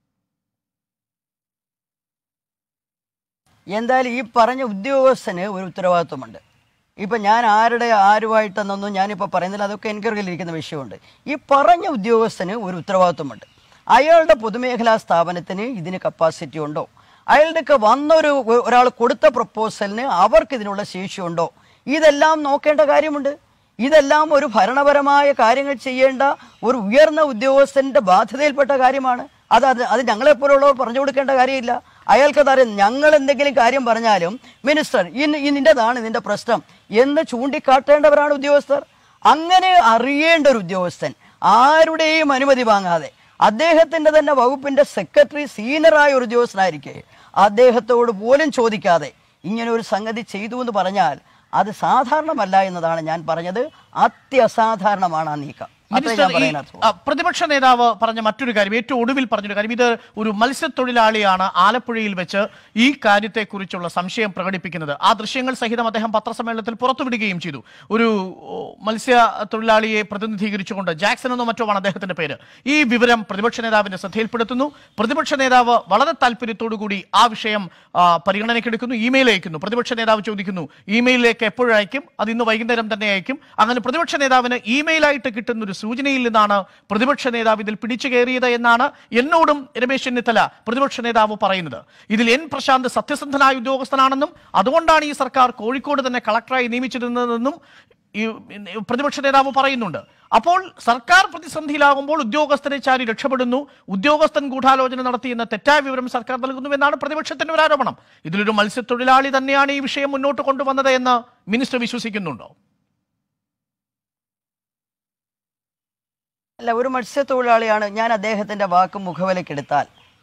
[SPEAKER 2] എന്തായാലും ഈ പറഞ്ഞ ഉദ്യോഗസ്ഥന് ഒരു ഉത്തരവാദിത്വമുണ്ട് ഇപ്പൊ ഞാൻ ആരുടെ ആരുമായിട്ടെന്നൊന്നും ഞാനിപ്പോൾ പറയുന്നില്ല അതൊക്കെ എനിക്കറിയിലിരിക്കുന്ന വിഷയമുണ്ട് ഈ പറഞ്ഞ ഉദ്യോഗസ്ഥന് ഒരു ഉത്തരവാദിത്വമുണ്ട് അയാളുടെ പൊതുമേഖലാ സ്ഥാപനത്തിന് ഇതിന് കപ്പാസിറ്റി ഉണ്ടോ അയാളുടെയൊക്കെ വന്നൊരു ഒരാൾ കൊടുത്ത പ്രപ്പോസലിന് അവർക്ക് ഇതിനുള്ള ശേഷിയുണ്ടോ ഇതെല്ലാം നോക്കേണ്ട കാര്യമുണ്ട് ഇതെല്ലാം ഒരു ഭരണപരമായ കാര്യങ്ങൾ ചെയ്യേണ്ട ഒരു ഉയർന്ന ഉദ്യോഗസ്ഥന്റെ ബാധ്യതയിൽപ്പെട്ട കാര്യമാണ് അത് അത് അത് ഞങ്ങളെപ്പോലുള്ളവർ പറഞ്ഞു കൊടുക്കേണ്ട കാര്യമില്ല അയാൾക്കത് അറിയാം ഞങ്ങൾ എന്തെങ്കിലും കാര്യം പറഞ്ഞാലും മിനിസ്റ്റർ ഇന്ന് നിന്റേതാണ് നിന്റെ പ്രശ്നം എന്ന് ചൂണ്ടിക്കാട്ടേണ്ടവരാണ് ഉദ്യോഗസ്ഥർ അങ്ങനെ അറിയേണ്ട ഒരു ഉദ്യോഗസ്ഥൻ ആരുടെയും അനുമതി വാങ്ങാതെ അദ്ദേഹത്തിന്റെ തന്നെ വകുപ്പിന്റെ സെക്രട്ടറി സീനിയറായ ഒരു ഉദ്യോഗസ്ഥനായിരിക്കെ അദ്ദേഹത്തോട് പോലും ചോദിക്കാതെ ഇങ്ങനെ ഒരു സംഗതി ചെയ്തു എന്ന് പറഞ്ഞാൽ അത് സാധാരണമല്ല എന്നതാണ് ഞാൻ പറഞ്ഞത് അത്യസാധാരണമാണ് ആ നീക്കം അത്രേ
[SPEAKER 1] മിനിസ്റ്റർ
[SPEAKER 2] ഞാൻ
[SPEAKER 1] ഈ
[SPEAKER 2] പറയാനർത്ഥം
[SPEAKER 1] അ, പ്രതിപക്ഷ നേതാവ് പറഞ്ഞ മറ്റൊരു കാര്യം ഏറ്റവും ഒടുവിൽ പറഞ്ഞൊരു കാര്യം ഇത് ഒരു മത്സ്യത്തൊഴിലാളിയാണ് ആലപ്പുഴയിൽ വെച്ച് ഈ കാര്യത്തെക്കുറിച്ചുള്ള സംശയം പ്രകടിപ്പിക്കുന്നത് ആ ദൃശ്യങ്ങൾ സഹിതം അദ്ദേഹം പത്രസമ്മേളനത്തിൽ പുറത്തുവിടുകയും ചെയ്തു ഒരു ഓ, മത്സ്യത്തൊഴിലാളിയെ പ്രതിനിധീകരിച്ചുകൊണ്ട് ജാക്സൺ എന്നോ മറ്റോ ആണ് അദ്ദേഹത്തിന്റെ പേര് ഈ വിവരം പ്രതിപക്ഷ നേതാവിന്റെ ശ്രദ്ധയിൽപ്പെടുത്തുന്നു പ്രതിപക്ഷ നേതാവ് വളരെ താല്പര്യത്തോടുകൂടി ആ വിഷയം ആ, പരിഗണനയ്ക്കെടുക്കുന്നു ഇമെയിൽ അയക്കുന്നു പ്രതിപക്ഷ നേതാവ് ചോദിക്കുന്നു ഇമെയിലിലേക്ക് എപ്പോഴയക്കും അത് ഇന്ന് വൈകുന്നേരം തന്നെ അയക്കും അങ്ങനെ പ്രതിപക്ഷ നേതാവിന് ഇമെയിലായിട്ട് കിട്ടുന്ന ഒരു സൂചനയിൽ നിന്നാണ് പ്രതിപക്ഷ നേതാവ് ഇതിൽ പിടിച്ചു കയറിയത് എന്നാണ് എന്നോടും രമേശ് ചെന്നിത്തല പ്രതിപക്ഷ നേതാവ് പറയുന്നത് ഇതിൽ എൻ പ്രശാന്ത് സത്യസന്ധനായ ഉദ്യോഗസ്ഥനാണെന്നും അതുകൊണ്ടാണ് ഈ സർക്കാർ കോഴിക്കോട് തന്നെ കളക്ടറായി നിയമിച്ചിരുന്നതെന്നും ഈ പ്രതിപക്ഷ നേതാവ് പറയുന്നുണ്ട് അപ്പോൾ സർക്കാർ പ്രതിസന്ധിയിലാകുമ്പോൾ ഉദ്യോഗസ്ഥനെ ചാരി രക്ഷപ്പെടുന്നു ഉദ്യോഗസ്ഥൻ ഗൂഢാലോചന നടത്തിയെന്ന തെറ്റായ വിവരം സർക്കാർ നൽകുന്നുവെന്നാണ് പ്രതിപക്ഷത്തിന്റെ ഒരു ആരോപണം ഇതിലൊരു മത്സ്യത്തൊഴിലാളി തന്നെയാണ് ഈ വിഷയം മുന്നോട്ട് കൊണ്ടുവന്നത് എന്ന് മിനിസ്റ്റർ വിശ്വസിക്കുന്നുണ്ടോ
[SPEAKER 2] അല്ല ഒരു മത്സ്യത്തൊഴിലാളിയാണ് ഞാൻ അദ്ദേഹത്തിന്റെ വാക്ക് മുഖവിലക്കെടുത്താൽ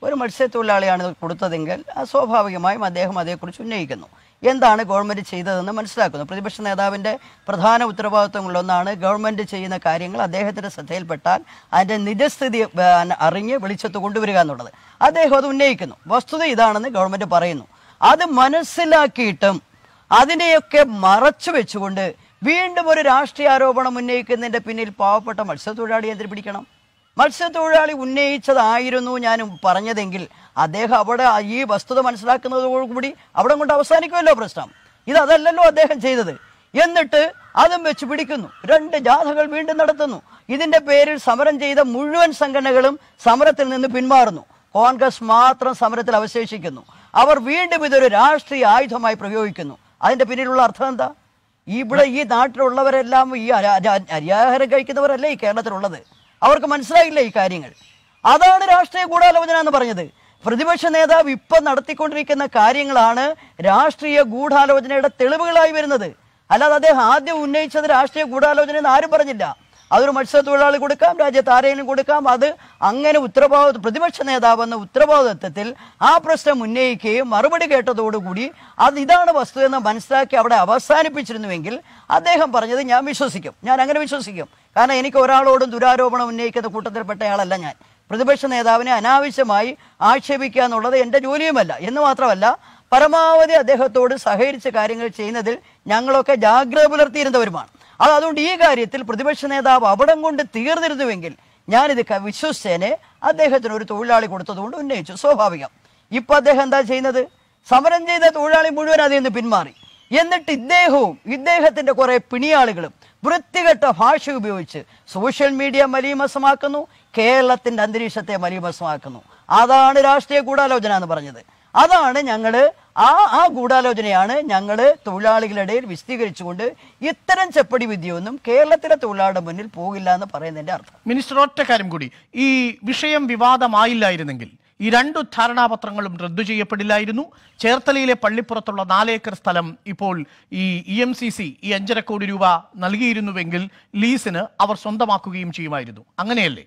[SPEAKER 2] ഒരു മത്സ്യത്തൊഴിലാളിയാണ് ഇത് കൊടുത്തതെങ്കിൽ ആ സ്വാഭാവികമായും അദ്ദേഹം അതേക്കുറിച്ച് ഉന്നയിക്കുന്നു എന്താണ് ഗവൺമെന്റ് ചെയ്തതെന്ന് മനസ്സിലാക്കുന്നു പ്രതിപക്ഷ നേതാവിന്റെ പ്രധാന ഉത്തരവാദിത്വങ്ങളിലൊന്നാണ് ഗവൺമെന്റ് ചെയ്യുന്ന കാര്യങ്ങൾ അദ്ദേഹത്തിന്റെ ശ്രദ്ധയിൽപ്പെട്ടാൽ അതിന്റെ നിജസ്ഥിതി ആ, അറിഞ്ഞ് വെളിച്ചത്ത് കൊണ്ടുവരിക എന്നുള്ളത് അദ്ദേഹം അത് ഉന്നയിക്കുന്നു വസ്തുത ഇതാണെന്ന് ഗവൺമെന്റ് പറയുന്നു അത് മനസ്സിലാക്കിയിട്ടും അതിനെയൊക്കെ മറച്ചു വെച്ചുകൊണ്ട് വീണ്ടും ഒരു രാഷ്ട്രീയ ആരോപണം ഉന്നയിക്കുന്നതിന്റെ പിന്നിൽ പാവപ്പെട്ട മത്സ്യത്തൊഴിലാളി എന്തിനു പിടിക്കണം മത്സ്യത്തൊഴിലാളി ഉന്നയിച്ചതായിരുന്നു ഞാൻ പറഞ്ഞതെങ്കിൽ അദ്ദേഹം അവിടെ ഈ വസ്തുത മനസ്സിലാക്കുന്നതോടുകൂടി അവിടെ കൊണ്ട് അവസാനിക്കുമല്ലോ പ്രശ്നം ഇത് അതല്ലല്ലോ അദ്ദേഹം ചെയ്തത് എന്നിട്ട് അതും വെച്ച് പിടിക്കുന്നു രണ്ട് ജാഥകൾ വീണ്ടും നടത്തുന്നു ഇതിന്റെ പേരിൽ സമരം ചെയ്ത മുഴുവൻ സംഘടനകളും സമരത്തിൽ നിന്ന് പിന്മാറുന്നു കോൺഗ്രസ് മാത്രം സമരത്തിൽ അവശേഷിക്കുന്നു അവർ വീണ്ടും ഇതൊരു രാഷ്ട്രീയ ആയുധമായി പ്രയോഗിക്കുന്നു അതിന്റെ പിന്നിലുള്ള അർത്ഥം എന്താ ഇവിടെ ഈ നാട്ടിലുള്ളവരെല്ലാം ഈ അര- അര- അരിയാഹാരം കഴിക്കുന്നവരല്ലേ ഈ കേരളത്തിലുള്ളത് അവർക്ക് മനസ്സിലായില്ല ഈ കാര്യങ്ങൾ അതാണ് രാഷ്ട്രീയ ഗൂഢാലോചന എന്ന് പറഞ്ഞത് പ്രതിപക്ഷ നേതാവ് ഇപ്പൊ നടത്തിക്കൊണ്ടിരിക്കുന്ന കാര്യങ്ങളാണ് രാഷ്ട്രീയ ഗൂഢാലോചനയുടെ തെളിവുകളായി വരുന്നത് അല്ലാതെ അദ്ദേഹം ആദ്യം ഉന്നയിച്ചത് രാഷ്ട്രീയ ഗൂഢാലോചന എന്ന് ആരും പറഞ്ഞില്ല അതൊരു മത്സ്യത്തൊഴിലാളി കൊടുക്കാം രാജ്യത്ത് ആരെങ്കിലും കൊടുക്കാം അത് അങ്ങനെ ഉത്തരവാദിത്വ പ്രതിപക്ഷ നേതാവ് എന്ന ഉത്തരവാദിത്വത്തിൽ ആ പ്രശ്നം ഉന്നയിക്കുകയും മറുപടി കേട്ടതോടുകൂടി അത് ഇതാണ് വസ്തു എന്ന് മനസ്സിലാക്കി അവിടെ അവസാനിപ്പിച്ചിരുന്നുവെങ്കിൽ അദ്ദേഹം പറഞ്ഞത് ഞാൻ വിശ്വസിക്കും ഞാൻ അങ്ങനെ വിശ്വസിക്കും കാരണം എനിക്ക് ഒരാളോടും ദുരാരോപണം ഉന്നയിക്കുന്ന കൂട്ടത്തിൽപ്പെട്ടയാളല്ല ഞാൻ പ്രതിപക്ഷ നേതാവിനെ അനാവശ്യമായി ആക്ഷേപിക്കുക എന്നുള്ളത് എൻ്റെ ജോലിയുമല്ല എന്ന് മാത്രമല്ല പരമാവധി അദ്ദേഹത്തോട് സഹകരിച്ച് കാര്യങ്ങൾ ചെയ്യുന്നതിൽ ഞങ്ങളൊക്കെ ജാഗ്രത പുലർത്തിയിരുന്നവരുമാണ് അത് അതുകൊണ്ട് ഈ കാര്യത്തിൽ പ്രതിപക്ഷ നേതാവ് അവിടം കൊണ്ട് തീർന്നിരുന്നുവെങ്കിൽ ഞാനിത് ക- വിശ്വസിച്ചേനെ അദ്ദേഹത്തിന് ഒരു തൊഴിലാളി കൊടുത്തതുകൊണ്ട് ഉന്നയിച്ചു സ്വാഭാവികം ഇപ്പൊ അദ്ദേഹം എന്താ ചെയ്യുന്നത് സമരം ചെയ്ത തൊഴിലാളി മുഴുവൻ അതിൽ നിന്ന് പിന്മാറി എന്നിട്ട് ഇദ്ദേഹവും ഇദ്ദേഹത്തിന്റെ കുറെ പിണിയാളുകളും വൃത്തികെട്ട ഭാഷ ഉപയോഗിച്ച് സോഷ്യൽ മീഡിയ മലീമസമാക്കുന്നു കേരളത്തിന്റെ അന്തരീക്ഷത്തെ മലീമസമാക്കുന്നു അതാണ് രാഷ്ട്രീയ ഗൂഢാലോചന എന്ന് പറഞ്ഞത് അതാണ് ഞങ്ങള് ആ ആ ഗൂഢാലോചനയാണ് ഞങ്ങള് തൊഴിലാളികളുടെ ഇടയിൽ വിശദീകരിച്ചുകൊണ്ട് ഇത്തരം ചെപ്പടി വിദ്യയൊന്നും കേരളത്തിലെ തൊഴിലാളിയുടെ മുന്നിൽ പോകില്ല എന്ന് പറയുന്നതിന്റെ അർത്ഥം
[SPEAKER 1] മിനിസ്റ്റർ ഒറ്റ കാര്യം കൂടി ഈ വിഷയം വിവാദമായില്ലായിരുന്നെങ്കിൽ ഈ രണ്ട് ധാരണാപത്രങ്ങളും റദ്ദു ചെയ്യപ്പെടില്ലായിരുന്നു ചേർത്തലയിലെ പള്ളിപ്പുറത്തുള്ള നാലേക്കർ സ്ഥലം ഇപ്പോൾ ഈ ഇ എം സി സി ഈ അഞ്ചര കോടി രൂപ നൽകിയിരുന്നുവെങ്കിൽ ലീസിന് അവർ സ്വന്തമാക്കുകയും ചെയ്യുമായിരുന്നു അങ്ങനെയല്ലേ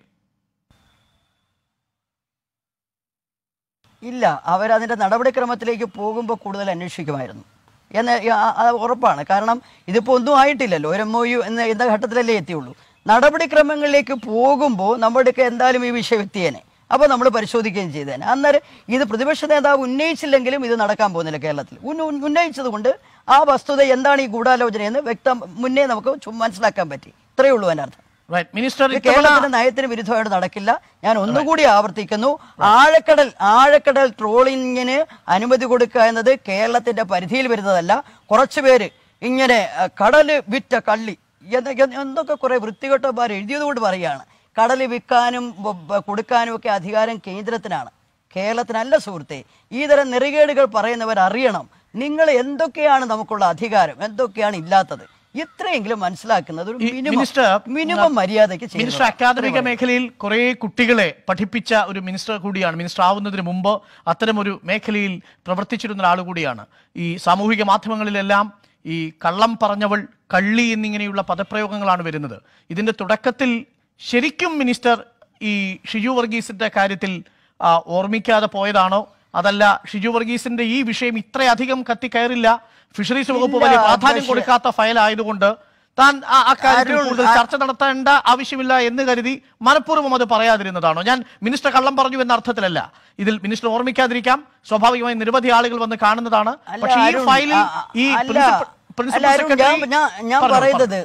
[SPEAKER 2] ഇല്ല അവരതിൻ്റെ നടപടിക്രമത്തിലേക്ക് പോകുമ്പോൾ കൂടുതൽ അന്വേഷിക്കുമായിരുന്നു എന്ന് ആ- അത് ഉറപ്പാണ് കാരണം ഇതിപ്പോൾ ഒന്നും ആയിട്ടില്ലല്ലോ ഒരു എം ഒ യു എന്ന എന്ന ഘട്ടത്തിലല്ലേ എത്തിയുള്ളൂ നടപടിക്രമങ്ങളിലേക്ക് പോകുമ്പോൾ നമ്മുടെയൊക്കെ എന്തായാലും ഈ വിഷയം എത്തിയേനെ അപ്പോൾ നമ്മൾ പരിശോധിക്കുകയും ചെയ്തേനെ അന്നേരം ഇത് പ്രതിപക്ഷ നേതാവ് ഉന്നയിച്ചില്ലെങ്കിലും ഇത് നടക്കാൻ പോകുന്നില്ല കേരളത്തിൽ ഉന്ന- ഉന്ന- ഉന്നയിച്ചത് കൊണ്ട് ആ വസ്തുത എന്താണ് ഈ ഗൂഢാലോചനയെന്ന് വ്യക്തം മുന്നേ നമുക്ക് ചു- മനസ്സിലാക്കാൻ പറ്റി ഇത്രയേ ഉള്ളൂ അതിനർത്ഥം
[SPEAKER 1] റൈറ്റ് മിനിസ്റ്റർ
[SPEAKER 2] ഇത്
[SPEAKER 1] ഇത്തവണ
[SPEAKER 2] കേരളത്തിന്റെ നയത്തിന് വിരുദ്ധമായിട്ട് നടക്കില്ല ഞാൻ ഒന്നുകൂടി ആവർത്തിക്കുന്നു ആഴക്കടൽ ആഴക്കടൽ ട്രോളിങ്ങിന് അനുമതി കൊടുക്കുക എന്നത് കേരളത്തിന്റെ പരിധിയിൽ വരുന്നതല്ല കുറച്ചു പേര് ഇങ്ങനെ അഹ്, കടല് വിറ്റ കള്ളി എന്ന് എന്ന് എന്തൊക്കെ കുറെ വൃത്തികെട്ടമാർ എഴുതിയതുകൊണ്ട് പറയുകയാണ് കടല് വിൽക്കാനും ബ- ബ- കൊടുക്കാനും ഒക്കെ അധികാരം കേന്ദ്രത്തിനാണ് കേരളത്തിനല്ല സുഹൃത്തെ ഈ തരം നെറികേടുകൾ പറയുന്നവർ അറിയണം നിങ്ങൾ എന്തൊക്കെയാണ് നമുക്കുള്ള അധികാരം എന്തൊക്കെയാണ് ഇല്ലാത്തത് ഇത്രയെങ്കിലും മനസ്സിലാക്കുന്നത് ഒരു
[SPEAKER 1] ഈ
[SPEAKER 2] മിനിമം
[SPEAKER 1] മിനിസ്റ്റർ,
[SPEAKER 2] മിനിമം മര്യാദയ്ക്ക്
[SPEAKER 1] മിനിസ്റ്റർ
[SPEAKER 2] ചെയ്യുന്നതാണ്.
[SPEAKER 1] അക്കാദമിക മേഖലയിൽ കുറെ കുട്ടികളെ പഠിപ്പിച്ച ഒരു മിനിസ്റ്റർ കൂടിയാണ് മിനിസ്റ്റർ ആവുന്നതിന് മുമ്പ് അത്തരമൊരു മേഖലയിൽ പ്രവർത്തിച്ചിരുന്ന ഒരാൾ കൂടിയാണ് ഈ സാമൂഹിക മാധ്യമങ്ങളിലെല്ലാം ഈ കള്ളം പറഞ്ഞവൾ കള്ളി എന്നിങ്ങനെയുള്ള പദപ്രയോഗങ്ങളാണ് വരുന്നത് ഇതിന്റെ തുടക്കത്തിൽ ശരിക്കും മിനിസ്റ്റർ ഈ ഷിജു വർഗീസിന്റെ കാര്യത്തിൽ ആ, ഓർമ്മിക്കാതെ പോയതാണോ അതല്ല ഷിജു വർഗീസിന്റെ ഈ വിഷയം ഇത്രയധികം കത്തിക്കയറില്ല ഫിഷറീസ് വകുപ്പ് വലിയ
[SPEAKER 2] ഇല്ല,
[SPEAKER 1] പ്രാധാന്യം
[SPEAKER 2] പക്ഷേ-
[SPEAKER 1] കൊടുക്കാത്ത ഫയൽ ആയതുകൊണ്ട് താൻ ആ- അക്കാര്യത്തിൽ
[SPEAKER 2] അരുൺ,
[SPEAKER 1] കൂടുതൽ
[SPEAKER 2] ആ-
[SPEAKER 1] ചർച്ച നടത്തേണ്ട ആവശ്യമില്ല എന്ന് കരുതി മനഃപൂർവ്വം അത് പറയാതിരുന്നതാണോ ഞാൻ മിനിസ്റ്റർ കള്ളം പറഞ്ഞു എന്ന അർത്ഥത്തിലല്ല ഇതിൽ മിനിസ്റ്റർ ഓർമ്മിക്കാതിരിക്കാം സ്വാഭാവികമായി നിരവധി ആളുകൾ വന്ന് കാണുന്നതാണ്
[SPEAKER 2] അല്ല,
[SPEAKER 1] പക്ഷേ ഈ
[SPEAKER 2] അരുൺ,
[SPEAKER 1] ഫയലിൽ
[SPEAKER 2] ആ-
[SPEAKER 1] ഈ
[SPEAKER 2] അല്ല,
[SPEAKER 1] പ്രിൻസിപ്പൽ
[SPEAKER 2] അല്ല,
[SPEAKER 1] പ്രിൻസിപ്പൽ
[SPEAKER 2] അരുൺ,
[SPEAKER 1] സെക്രട്ടറി
[SPEAKER 2] ഞാൻ- ഞാൻ- ഞാൻ
[SPEAKER 1] പറഞ്ഞോ,
[SPEAKER 2] പറയുന്നത്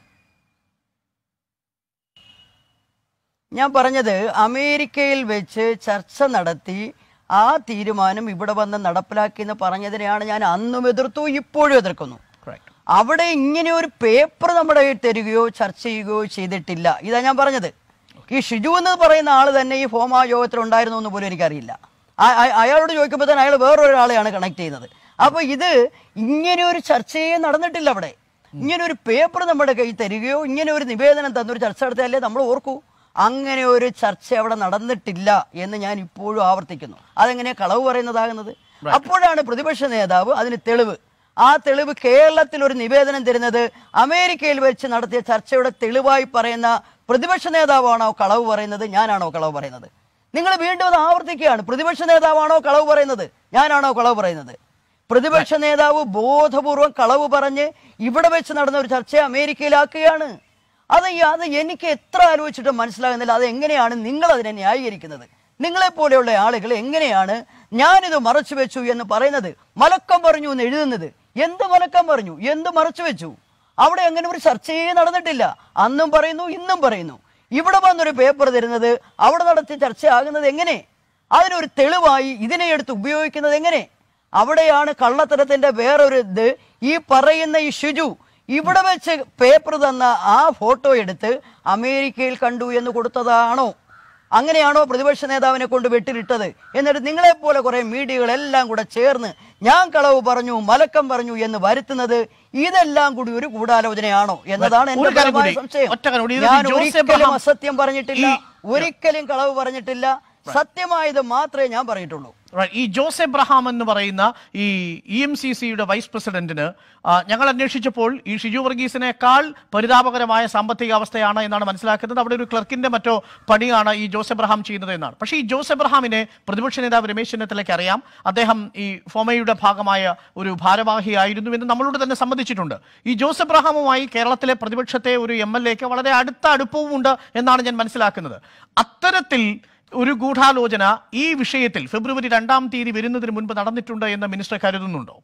[SPEAKER 2] ഞാൻ പറഞ്ഞത് അമേരിക്കയിൽ വെച്ച് ചർച്ച നടത്തി ആ തീരുമാനം ഇവിടെ വന്ന് നടപ്പിലാക്കി എന്ന് പറഞ്ഞതിനെയാണ് ഞാൻ അന്നും എതിർത്തു ഇപ്പോഴും എതിർക്കുന്നു
[SPEAKER 1] Correct.
[SPEAKER 2] അവിടെ ഇങ്ങനെ ഒരു പേപ്പർ നമ്മുടെ കയ്യിൽ തരികയോ ചർച്ച ചെയ്യുകയോ ചെയ്തിട്ടില്ല ഇതാ ഞാൻ പറഞ്ഞത് ഈ ഷിജു എന്ന് പറയുന്ന ആൾ തന്നെ ഈ ഫോമാ യോഗത്തിൽ ഉണ്ടായിരുന്നു എന്ന് പോലും എനിക്കറിയില്ല ആ- ആ- അയാളോട് ചോദിക്കുമ്പോൾ തന്നെ അയാൾ വേറൊരാളെയാണ് കണക്ട് ചെയ്യുന്നത് അപ്പൊ ഇത് ഇങ്ങനെ ഒരു ചർച്ചയെ നടന്നിട്ടില്ല അവിടെ ഇങ്ങനെ ഒരു പേപ്പർ നമ്മുടെ കയ്യിൽ തരികയോ ഇങ്ങനെ ഒരു നിവേദനം തന്നൊരു ചർച്ച നടത്തിയാലേ നമ്മൾ ഓർക്കൂ അങ്ങനെ ഒരു ചർച്ച അവിടെ നടന്നിട്ടില്ല എന്ന് ഞാൻ ഇപ്പോഴും ആവർത്തിക്കുന്നു അതെങ്ങനെയാ കളവ് പറയുന്നതാകുന്നത് അപ്പോഴാണ് പ്രതിപക്ഷ നേതാവ് അതിന് തെളിവ് ആ തെളിവ് കേരളത്തിൽ ഒരു നിവേദനം തരുന്നത് അമേരിക്കയിൽ വെച്ച് നടത്തിയ ചർച്ചയുടെ തെളിവായി പറയുന്ന പ്രതിപക്ഷ നേതാവാണോ കളവ് പറയുന്നത് ഞാനാണോ കളവ് പറയുന്നത് നിങ്ങൾ വീണ്ടും അത് ആവർത്തിക്കുകയാണ് പ്രതിപക്ഷ നേതാവാണോ കളവ് പറയുന്നത് ഞാനാണോ കളവ് പറയുന്നത് പ്രതിപക്ഷ നേതാവ് ബോധപൂർവം കളവ് പറഞ്ഞ് ഇവിടെ വെച്ച് നടന്ന ഒരു ചർച്ചയെ അമേരിക്കയിലാക്കുകയാണ് അത് ഈ- അത് എനിക്ക് എത്ര ആലോചിച്ചിട്ടും മനസ്സിലാകുന്നില്ല അത് എങ്ങനെയാണ് നിങ്ങൾ അതിനെ ന്യായീകരിക്കുന്നത് നിങ്ങളെ പോലെയുള്ള ആളുകൾ എങ്ങനെയാണ് ഞാനിത് മറച്ചു വെച്ചു എന്ന് പറയുന്നത് മലക്കം പറഞ്ഞു എന്ന് എഴുതുന്നത് എന്ത് മലക്കം പറഞ്ഞു എന്ത് മറച്ചു വെച്ചു അവിടെ അങ്ങനെ ഒരു ചർച്ചയേ നടന്നിട്ടില്ല അന്നും പറയുന്നു ഇന്നും പറയുന്നു ഇവിടെ വന്നൊരു പേപ്പർ തരുന്നത് അവിടെ നടത്തിയ ചർച്ചയാകുന്നത് എങ്ങനെ അതിനൊരു തെളിവായി ഇതിനെ എടുത്ത് ഉപയോഗിക്കുന്നത് എങ്ങനെ അവിടെയാണ് കള്ളത്തരത്തിന്റെ വേറൊരു ഇത് ഈ പറയുന്ന ഈ ഷിജു ഇവിടെ വെച്ച് പേപ്പർ തന്ന ആ ഫോട്ടോ എടുത്ത് അമേരിക്കയിൽ കണ്ടു എന്ന് കൊടുത്തതാണോ അങ്ങനെയാണോ പ്രതിപക്ഷ നേതാവിനെ കൊണ്ട് വെട്ടിലിട്ടത് എന്നിട്ട് നിങ്ങളെ പോലെ കുറെ മീഡിയകളെല്ലാം കൂടെ ചേർന്ന് ഞാൻ കളവ് പറഞ്ഞു മലക്കം പറഞ്ഞു എന്ന് വരുത്തുന്നത് ഇതെല്ലാം കൂടി ഒരു ഗൂഢാലോചനയാണോ എന്നതാണ്
[SPEAKER 1] ഒരു
[SPEAKER 2] എന്റെ
[SPEAKER 1] കാര്യം
[SPEAKER 2] പരമായ
[SPEAKER 1] കൂടി,
[SPEAKER 2] സംശയം
[SPEAKER 1] ഒറ്റ കാര്യം കൂടി. ഇത്
[SPEAKER 2] ഞാൻ
[SPEAKER 1] ജോസ്
[SPEAKER 2] ഒരിക്കലും
[SPEAKER 1] എബ്രഹാം
[SPEAKER 2] അസത്യം പറഞ്ഞിട്ടില്ല
[SPEAKER 1] ഈ-
[SPEAKER 2] ഒരിക്കലും കളവ് പറഞ്ഞിട്ടില്ല സത്യമായത് മാത്രമേ ഞാൻ പറഞ്ഞിട്ടുള്ളൂ
[SPEAKER 1] Right. ഈ ജോസ് എബ്രഹാം എന്ന് പറയുന്ന ഈ ഇ എം സി സിയുടെ വൈസ് പ്രസിഡന്റിന് ആ, ഞങ്ങൾ അന്വേഷിച്ചപ്പോൾ ഈ ഷിജു വർഗീസിനേക്കാൾ പരിതാപകരമായ സാമ്പത്തിക അവസ്ഥയാണ് എന്നാണ് മനസ്സിലാക്കുന്നത് അവിടെ ഒരു ക്ലർക്കിന്റെ മറ്റോ പണിയാണ് ഈ ജോസ് എബ്രഹാം ചെയ്യുന്നത് എന്നാണ് പക്ഷേ ഈ ജോസ് എബ്രഹാമിനെ പ്രതിപക്ഷ നേതാവ് രമേശ് ചെന്നിത്തലയ്ക്ക് അറിയാം അദ്ദേഹം ഈ ഫോമയുടെ ഭാഗമായ ഒരു ഭാരവാഹിയായിരുന്നു എന്ന് നമ്മളോട് തന്നെ സമ്മതിച്ചിട്ടുണ്ട് ഈ ജോസ് എബ്രഹാമുമായി കേരളത്തിലെ പ്രതിപക്ഷത്തെ ഒരു എം എൽ എക്ക് വളരെ അടുത്ത അടുപ്പവുമുണ്ട് എന്നാണ് ഞാൻ മനസ്സിലാക്കുന്നത് അത്തരത്തിൽ ഒരു ഗൂഢാലോചന ഈ വിഷയത്തിൽ ഫെബ്രുവരി രണ്ടാം തീയതി വരുന്നതിന് മുൻപ് നടന്നിട്ടുണ്ട് എന്ന് മിനിസ്റ്റർ കരുതുന്നുണ്ടോ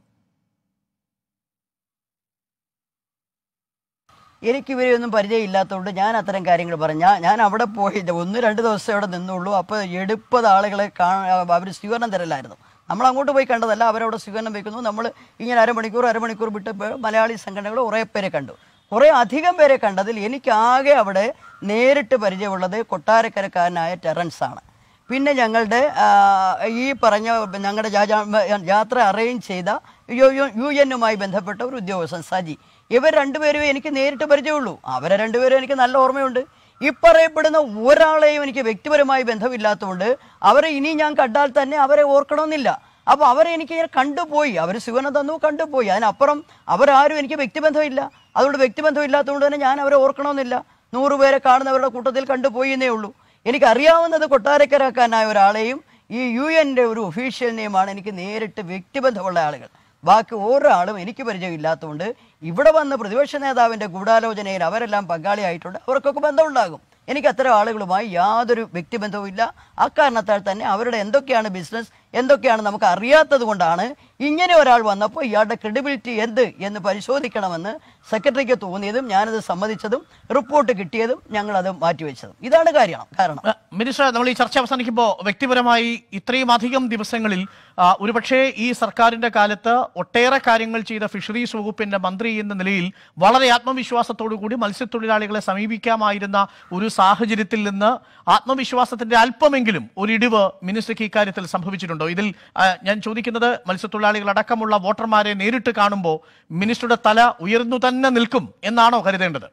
[SPEAKER 2] എനിക്ക് ഇവരെയൊന്നും പരിചയമില്ലാത്തതുകൊണ്ട് ഞാൻ അത്തരം കാര്യങ്ങൾ പറഞ്ഞ ഞാൻ അവിടെ പോയില്ല ഒന്ന് രണ്ട് ദിവസം അവിടെ നിന്നുള്ളൂ അപ്പോൾ എടുപ്പത് ആളുകളെ കാണാൻ അവർ സ്വീകരണം തരലായിരുന്നു നമ്മൾ അങ്ങോട്ട് പോയി കണ്ടതല്ല അവരവിടെ സ്വീകരണം വയ്ക്കുന്നു നമ്മൾ ഇങ്ങനെ അരമണിക്കൂർ അരമണിക്കൂർ വിട്ട് പേ- മലയാളി സംഘടനകൾ കുറേ പേരെ കണ്ടു കുറേ അധികം പേരെ കണ്ടതിൽ എനിക്കാകെ അവിടെ നേരിട്ട് പരിചയമുള്ളത് കൊട്ടാരക്കരക്കാരനായ ടെറൻസ് ആണ് പിന്നെ ഞങ്ങളുടെ ആ, ഈ പറഞ്ഞ ഞങ്ങളുടെ ജാ- ജാ- യാത്ര അറേഞ്ച് ചെയ്ത യു- യു- യു എന്നുമായി ബന്ധപ്പെട്ട ഒരു ഉദ്യോഗസ്ഥൻ സജി ഇവർ രണ്ടുപേരും എനിക്ക് നേരിട്ട് പരിചയമുള്ളൂ അവരെ രണ്ടുപേരും എനിക്ക് നല്ല ഓർമ്മയുണ്ട് ഇപ്പറയപ്പെടുന്ന ഒരാളെയും എനിക്ക് വ്യക്തിപരമായി ബന്ധമില്ലാത്തതുകൊണ്ട് അവരെ ഇനി ഞാൻ കണ്ടാൽ തന്നെ അവരെ ഓർക്കണമെന്നില്ല അപ്പോൾ അവരെ എനിക്ക് ഇങ്ങനെ കണ്ടുപോയി അവർ സുഗന്ധം തന്നു കണ്ടുപോയി അതിനപ്പുറം അവരാരും എനിക്ക് വ്യക്തിബന്ധമില്ല അതുകൊണ്ട് വ്യക്തിബന്ധം ഇല്ലാത്തതുകൊണ്ട് തന്നെ ഞാൻ അവരെ ഓർക്കണമെന്നില്ല നൂറ് പേരെ കാണുന്നവരുടെ കൂട്ടത്തിൽ കണ്ടുപോയി എന്നേ ഉള്ളൂ എനിക്കറിയാവുന്നത് കൊട്ടാരക്കരക്കാരനായ ഒരാളെയും ഈ യു എൻ്റെ ഒരു ഒഫീഷ്യലിനെയുമാണ് എനിക്ക് നേരിട്ട് വ്യക്തിബന്ധമുള്ള ആളുകൾ ബാക്കി ഒരാളും എനിക്ക് പരിചയമില്ലാത്തതുകൊണ്ട് ഇവിടെ വന്ന് പ്രതിപക്ഷ നേതാവിൻ്റെ ഗൂഢാലോചനയിൽ അവരെല്ലാം പങ്കാളിയായിട്ടുണ്ട് അവർക്കൊക്കെ ബന്ധമുണ്ടാകും എനിക്ക് അത്തരം ആളുകളുമായി യാതൊരു വ്യക്തിബന്ധവും ഇല്ല അക്കാരണത്താൽ തന്നെ അവരുടെ എന്തൊക്കെയാണ് ബിസിനസ് എന്തൊക്കെയാണ് നമുക്ക് അറിയാത്തത് കൊണ്ടാണ് ഇങ്ങനെ ഒരാൾ വന്നപ്പോൾ ഇയാളുടെ ക്രെഡിബിലിറ്റി എന്ത് എന്ന് പരിശോധിക്കണമെന്ന് സെക്രട്ടറിക്ക് തോന്നിയതും ഞാനത് സമ്മതിച്ചതും റിപ്പോർട്ട് കിട്ടിയതും ഞങ്ങളത് മാറ്റിവെച്ചതും ഇതാണ് കാര്യം കാരണം
[SPEAKER 1] ആ, മിനിസ്റ്റർ നമ്മൾ ഈ ചർച്ച അവസാനിക്കുമ്പോൾ വ്യക്തിപരമായി ഇത്രയും അധികം ദിവസങ്ങളിൽ ആ, ഒരുപക്ഷേ ഈ സർക്കാരിന്റെ കാലത്ത് ഒട്ടേറെ കാര്യങ്ങൾ ചെയ്ത ഫിഷറീസ് വകുപ്പിന്റെ മന്ത്രി എന്ന നിലയിൽ വളരെ ആത്മവിശ്വാസത്തോടു കൂടി മത്സ്യത്തൊഴിലാളികളെ സമീപിക്കാമായിരുന്ന ഒരു സാഹചര്യത്തിൽ നിന്ന് ആത്മവിശ്വാസത്തിന്റെ അല്പമെങ്കിലും ഒരിടിവ് മിനിസ്റ്റർക്ക് ഇക്കാര്യത്തിൽ സംഭവിച്ചിട്ടുണ്ടോ ഇതിൽ ആ, ഞാൻ ചോദിക്കുന്നത് മത്സ്യത്തൊഴിലാളികൾ അടക്കമുള്ള വോട്ടർമാരെ നേരിട്ട് കാണുമ്പോൾ മിനിസ്റ്ററുടെ തല ഉയർന്നു തന്നെ നിൽക്കും എന്നാണോ കരുതേണ്ടത്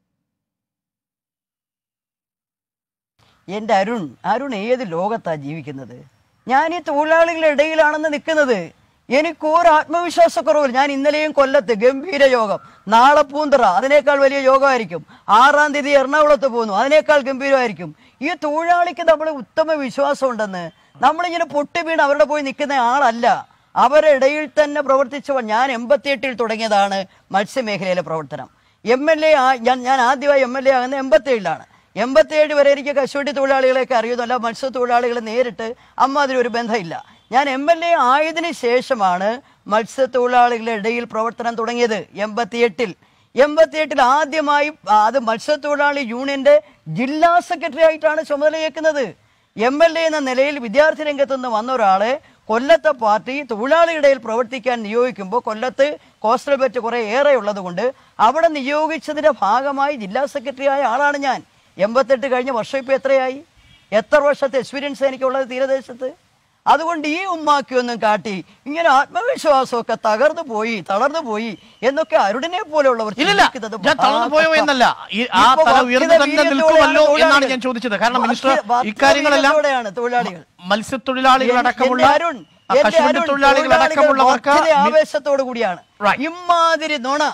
[SPEAKER 2] എൻ്റെ അരുൺ അരുൺ ഏത് ലോകത്താ ജീവിക്കുന്നത് ഞാൻ ഈ തൊഴിലാളികളുടെ ഇടയിലാണെന്ന് നിൽക്കുന്നത് എനിക്ക് ഒരു ആത്മവിശ്വാസക്കുറവില്ല ഞാൻ ഇന്നലെയും കൊല്ലത്ത് ഗംഭീര യോഗം നാളെ പൂന്തറ അതിനേക്കാൾ വലിയ യോഗമായിരിക്കും ആറാം തീയതി എറണാകുളത്ത് പോകുന്നു അതിനേക്കാൾ ഗംഭീരമായിരിക്കും ഈ തൊഴിലാളിക്ക് നമ്മൾ ഉത്തമ വിശ്വാസം ഉണ്ടെന്ന് നമ്മളിങ്ങനെ പൊട്ടി വീണ് അവരുടെ പോയി നിൽക്കുന്ന ആളല്ല അവരുടെ ഇടയിൽ തന്നെ പ്രവർത്തിച്ച ഞാൻ എൺപത്തിയെട്ടിൽ തുടങ്ങിയതാണ് മത്സ്യമേഖലയിലെ പ്രവർത്തനം എം എൽ എ ഞാൻ ഞാൻ ആദ്യമായി എം എൽ എ ആകുന്നത് എൺപത്തിയേഴിലാണ് എൺപത്തിയേഴ് വരെ എനിക്ക് കശുവണ്ടി തൊഴിലാളികളെയൊക്കെ അറിയുന്നല്ല മത്സ്യത്തൊഴിലാളികളെ നേരിട്ട് അമ്മാതിരി ഒരു ബന്ധമില്ല ഞാൻ എം എൽ എ ആയതിനു ശേഷമാണ് മത്സ്യത്തൊഴിലാളികളുടെ ഇടയിൽ പ്രവർത്തനം തുടങ്ങിയത് എൺപത്തിയെട്ടിൽ എൺപത്തിയെട്ടിൽ ആദ്യമായി ആ, അത് മത്സ്യത്തൊഴിലാളി യൂണിയന്റെ ജില്ലാ സെക്രട്ടറി ആയിട്ടാണ് ചുമതലയേക്കുന്നത് എം എൽ എ എന്ന നിലയിൽ വിദ്യാർത്ഥി രംഗത്ത് നിന്ന് വന്ന ഒരാളെ കൊല്ലത്തെ പാർട്ടി തൊഴിലാളികളുടെ ഇടയിൽ പ്രവർത്തിക്കാൻ നിയോഗിക്കുമ്പോൾ കൊല്ലത്ത് കോസ്റ്റൽ ബെറ്റ് കുറെ ഏറെ ഉള്ളത് കൊണ്ട് അവിടെ നിയോഗിച്ചതിന്റെ ഭാഗമായി ജില്ലാ സെക്രട്ടറി ആയ ആളാണ് ഞാൻ എൺപത്തെട്ട് കഴിഞ്ഞ വർഷം ഇപ്പൊ എത്രയായി എത്ര വർഷത്തെ എക്സ്പീരിയൻസ് എനിക്കുള്ളത് തീരദേശത്ത് അതുകൊണ്ട് ഈ ഉമ്മാക്കിയൊന്നും കാട്ടി ഇങ്ങനെ ആത്മവിശ്വാസമൊക്കെ തകർന്നു പോയി തളർന്നു പോയി എന്നൊക്കെ അരുടിനെ പോലെയുള്ളവർ
[SPEAKER 1] ഇല്ലില്ല
[SPEAKER 2] ചിന്തിക്കുന്നത്
[SPEAKER 1] ഞാൻ തളർന്നു പോയോ എന്നല്ല ഈ ആ
[SPEAKER 2] ഇപ്പൊ
[SPEAKER 1] തല
[SPEAKER 2] വർദ്ധിത
[SPEAKER 1] ഉയർന്നു തന്നെ
[SPEAKER 2] വീര്യത്തോടെയാണ്
[SPEAKER 1] നിൽക്കുമല്ലോ എന്നാണ്
[SPEAKER 2] തൊഴിലാളികൾ.
[SPEAKER 1] ഞാൻ ചോദിച്ചത് കാരണം മിനിസ്റ്റർ
[SPEAKER 2] വർദ്ധിത- വർദ്ധിത
[SPEAKER 1] ഇക്കാര്യങ്ങളെല്ലാം
[SPEAKER 2] വീര്യത്തോടെയാണ് തൊഴിലാളികൾ
[SPEAKER 1] മത്സ്യത്തൊഴിലാളികൾ അടക്കമുള്ള
[SPEAKER 2] എന്റെ അരുൺ,
[SPEAKER 1] ആ,
[SPEAKER 2] എന്റെ
[SPEAKER 1] കശുവണ്ടി
[SPEAKER 2] അരുൺ,
[SPEAKER 1] തൊഴിലാളികൾ
[SPEAKER 2] തൊഴിലാളികൾ
[SPEAKER 1] അടക്കമുള്ളവർക്ക്
[SPEAKER 2] വർദ്ധിത
[SPEAKER 1] മി-
[SPEAKER 2] ആവേശത്തോടു കൂടിയാണ്
[SPEAKER 1] Right.
[SPEAKER 2] ഇമാതിരി നുണ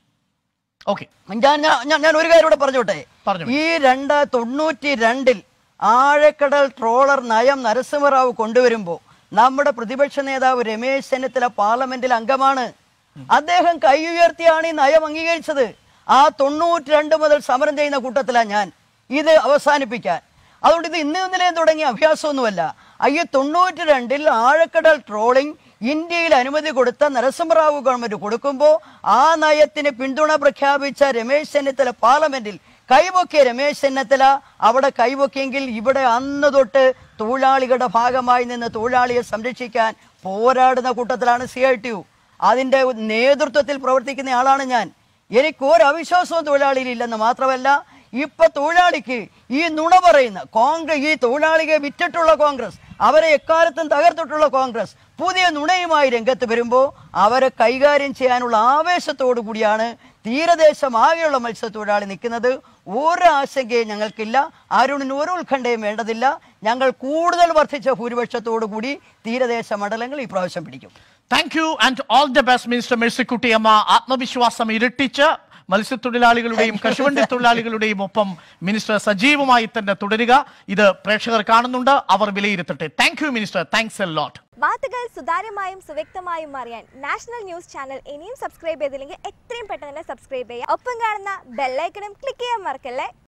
[SPEAKER 1] ഓക്കെ
[SPEAKER 2] ഞാൻ ഞാൻ- ഞാൻ ഞാൻ ഒരു കാര്യം കൂടെ പറഞ്ഞോട്ടെ
[SPEAKER 1] പറഞ്ഞോ.
[SPEAKER 2] ഈ രണ്ട് തൊണ്ണൂറ്റി രണ്ടിൽ ആഴക്കടൽ ട്രോളർ നയം നരസിംഹറാവു കൊണ്ടുവരുമ്പോൾ നമ്മുടെ പ്രതിപക്ഷ നേതാവ് രമേശ് ചെന്നിത്തല പാർലമെന്റിൽ അംഗമാണ് അദ്ദേഹം കൈ ഉയർത്തിയാണ് ഈ നയം അംഗീകരിച്ചത് ആ തൊണ്ണൂറ്റി രണ്ട് മുതൽ സമരം ചെയ്യുന്ന കൂട്ടത്തിലാണ് ഞാൻ ഇത് അവസാനിപ്പിക്കാൻ അതുകൊണ്ട് ഇത് ഇന്ന് ഇന്നലെയും തുടങ്ങിയ അഭ്യാസമൊന്നുമല്ല ഈ തൊണ്ണൂറ്റി രണ്ടിൽ ആഴക്കടൽ ട്രോളിംഗ് ഇന്ത്യയിൽ അനുമതി കൊടുത്ത നരസിംഹറാവു ഗവൺമെന്റ് കൊടുക്കുമ്പോൾ ആ നയത്തിന് പിന്തുണ പ്രഖ്യാപിച്ച രമേശ് ചെന്നിത്തല പാർലമെന്റിൽ കൈപൊക്കിയ രമേശ് ചെന്നിത്തല അവിടെ കൈപൊക്കിയെങ്കിൽ ഇവിടെ അന്ന് തൊട്ട് തൊഴിലാളികളുടെ ഭാഗമായി നിന്ന് തൊഴിലാളിയെ സംരക്ഷിക്കാൻ പോരാടുന്ന കൂട്ടത്തിലാണ് സി ഐ ടി യു അതിൻ്റെ നേതൃത്വത്തിൽ പ്രവർത്തിക്കുന്ന ആളാണ് ഞാൻ എനിക്ക് ഒരു അവിശ്വാസവും തൊഴിലാളിയിൽ ഇല്ലെന്ന് മാത്രമല്ല ഇപ്പൊ തൊഴിലാളിക്ക് ഈ നുണ പറയുന്ന കോൺഗ്രസ് ഈ തൊഴിലാളിയെ വിറ്റിട്ടുള്ള കോൺഗ്രസ് അവരെ എക്കാലത്തും തകർത്തിട്ടുള്ള കോൺഗ്രസ് പുതിയ നുണയുമായി രംഗത്ത് വരുമ്പോൾ അവരെ കൈകാര്യം ചെയ്യാനുള്ള ആവേശത്തോടു കൂടിയാണ് തീരദേശമാകെയുള്ള മത്സ്യത്തൊഴിലാളി നിൽക്കുന്നത് ഒരു ആശങ്കയും ഞങ്ങൾക്കില്ല അരുണിന് ഒരു ഉത്കണ്ഠയും വേണ്ടതില്ല ഞങ്ങൾ കൂടുതൽ വർദ്ധിച്ച ഭൂരിപക്ഷത്തോടു കൂടി തീരദേശ മണ്ഡലങ്ങൾ ഈ പ്രാവശ്യം പിടിക്കും
[SPEAKER 1] thank you and all the best minister Mercykuttyamma ആത്മവിശ്വാസം ഇരട്ടിച്ച് മത്സ്യത്തൊഴിലാളികളുടെയും കശുവണ്ടി തൊഴിലാളികളുടെയും ഒപ്പം മിനിസ്റ്റർ സജീവമായി തന്നെ തുടരുക ഇത് പ്രേക്ഷകർ കാണുന്നുണ്ട് അവർ വിലയിരുത്തട്ടെ thank you minister thanks a lot
[SPEAKER 3] വാർത്തകൾ സുതാര്യമായും സുവ്യക്തമായും അറിയാൻ നാഷണൽ ന്യൂസ് ചാനൽ ഇനിയും സബ്സ്ക്രൈബ് ചെയ്തില്ലെങ്കിൽ എത്രയും പെട്ടെന്ന് തന്നെ സബ്സ്ക്രൈബ് ചെയ്യുക ഒപ്പം കാണുന്ന ബെല്ലൈക്കണും ക്ലിക്ക് ചെയ്യാൻ മറക്കല്ലേ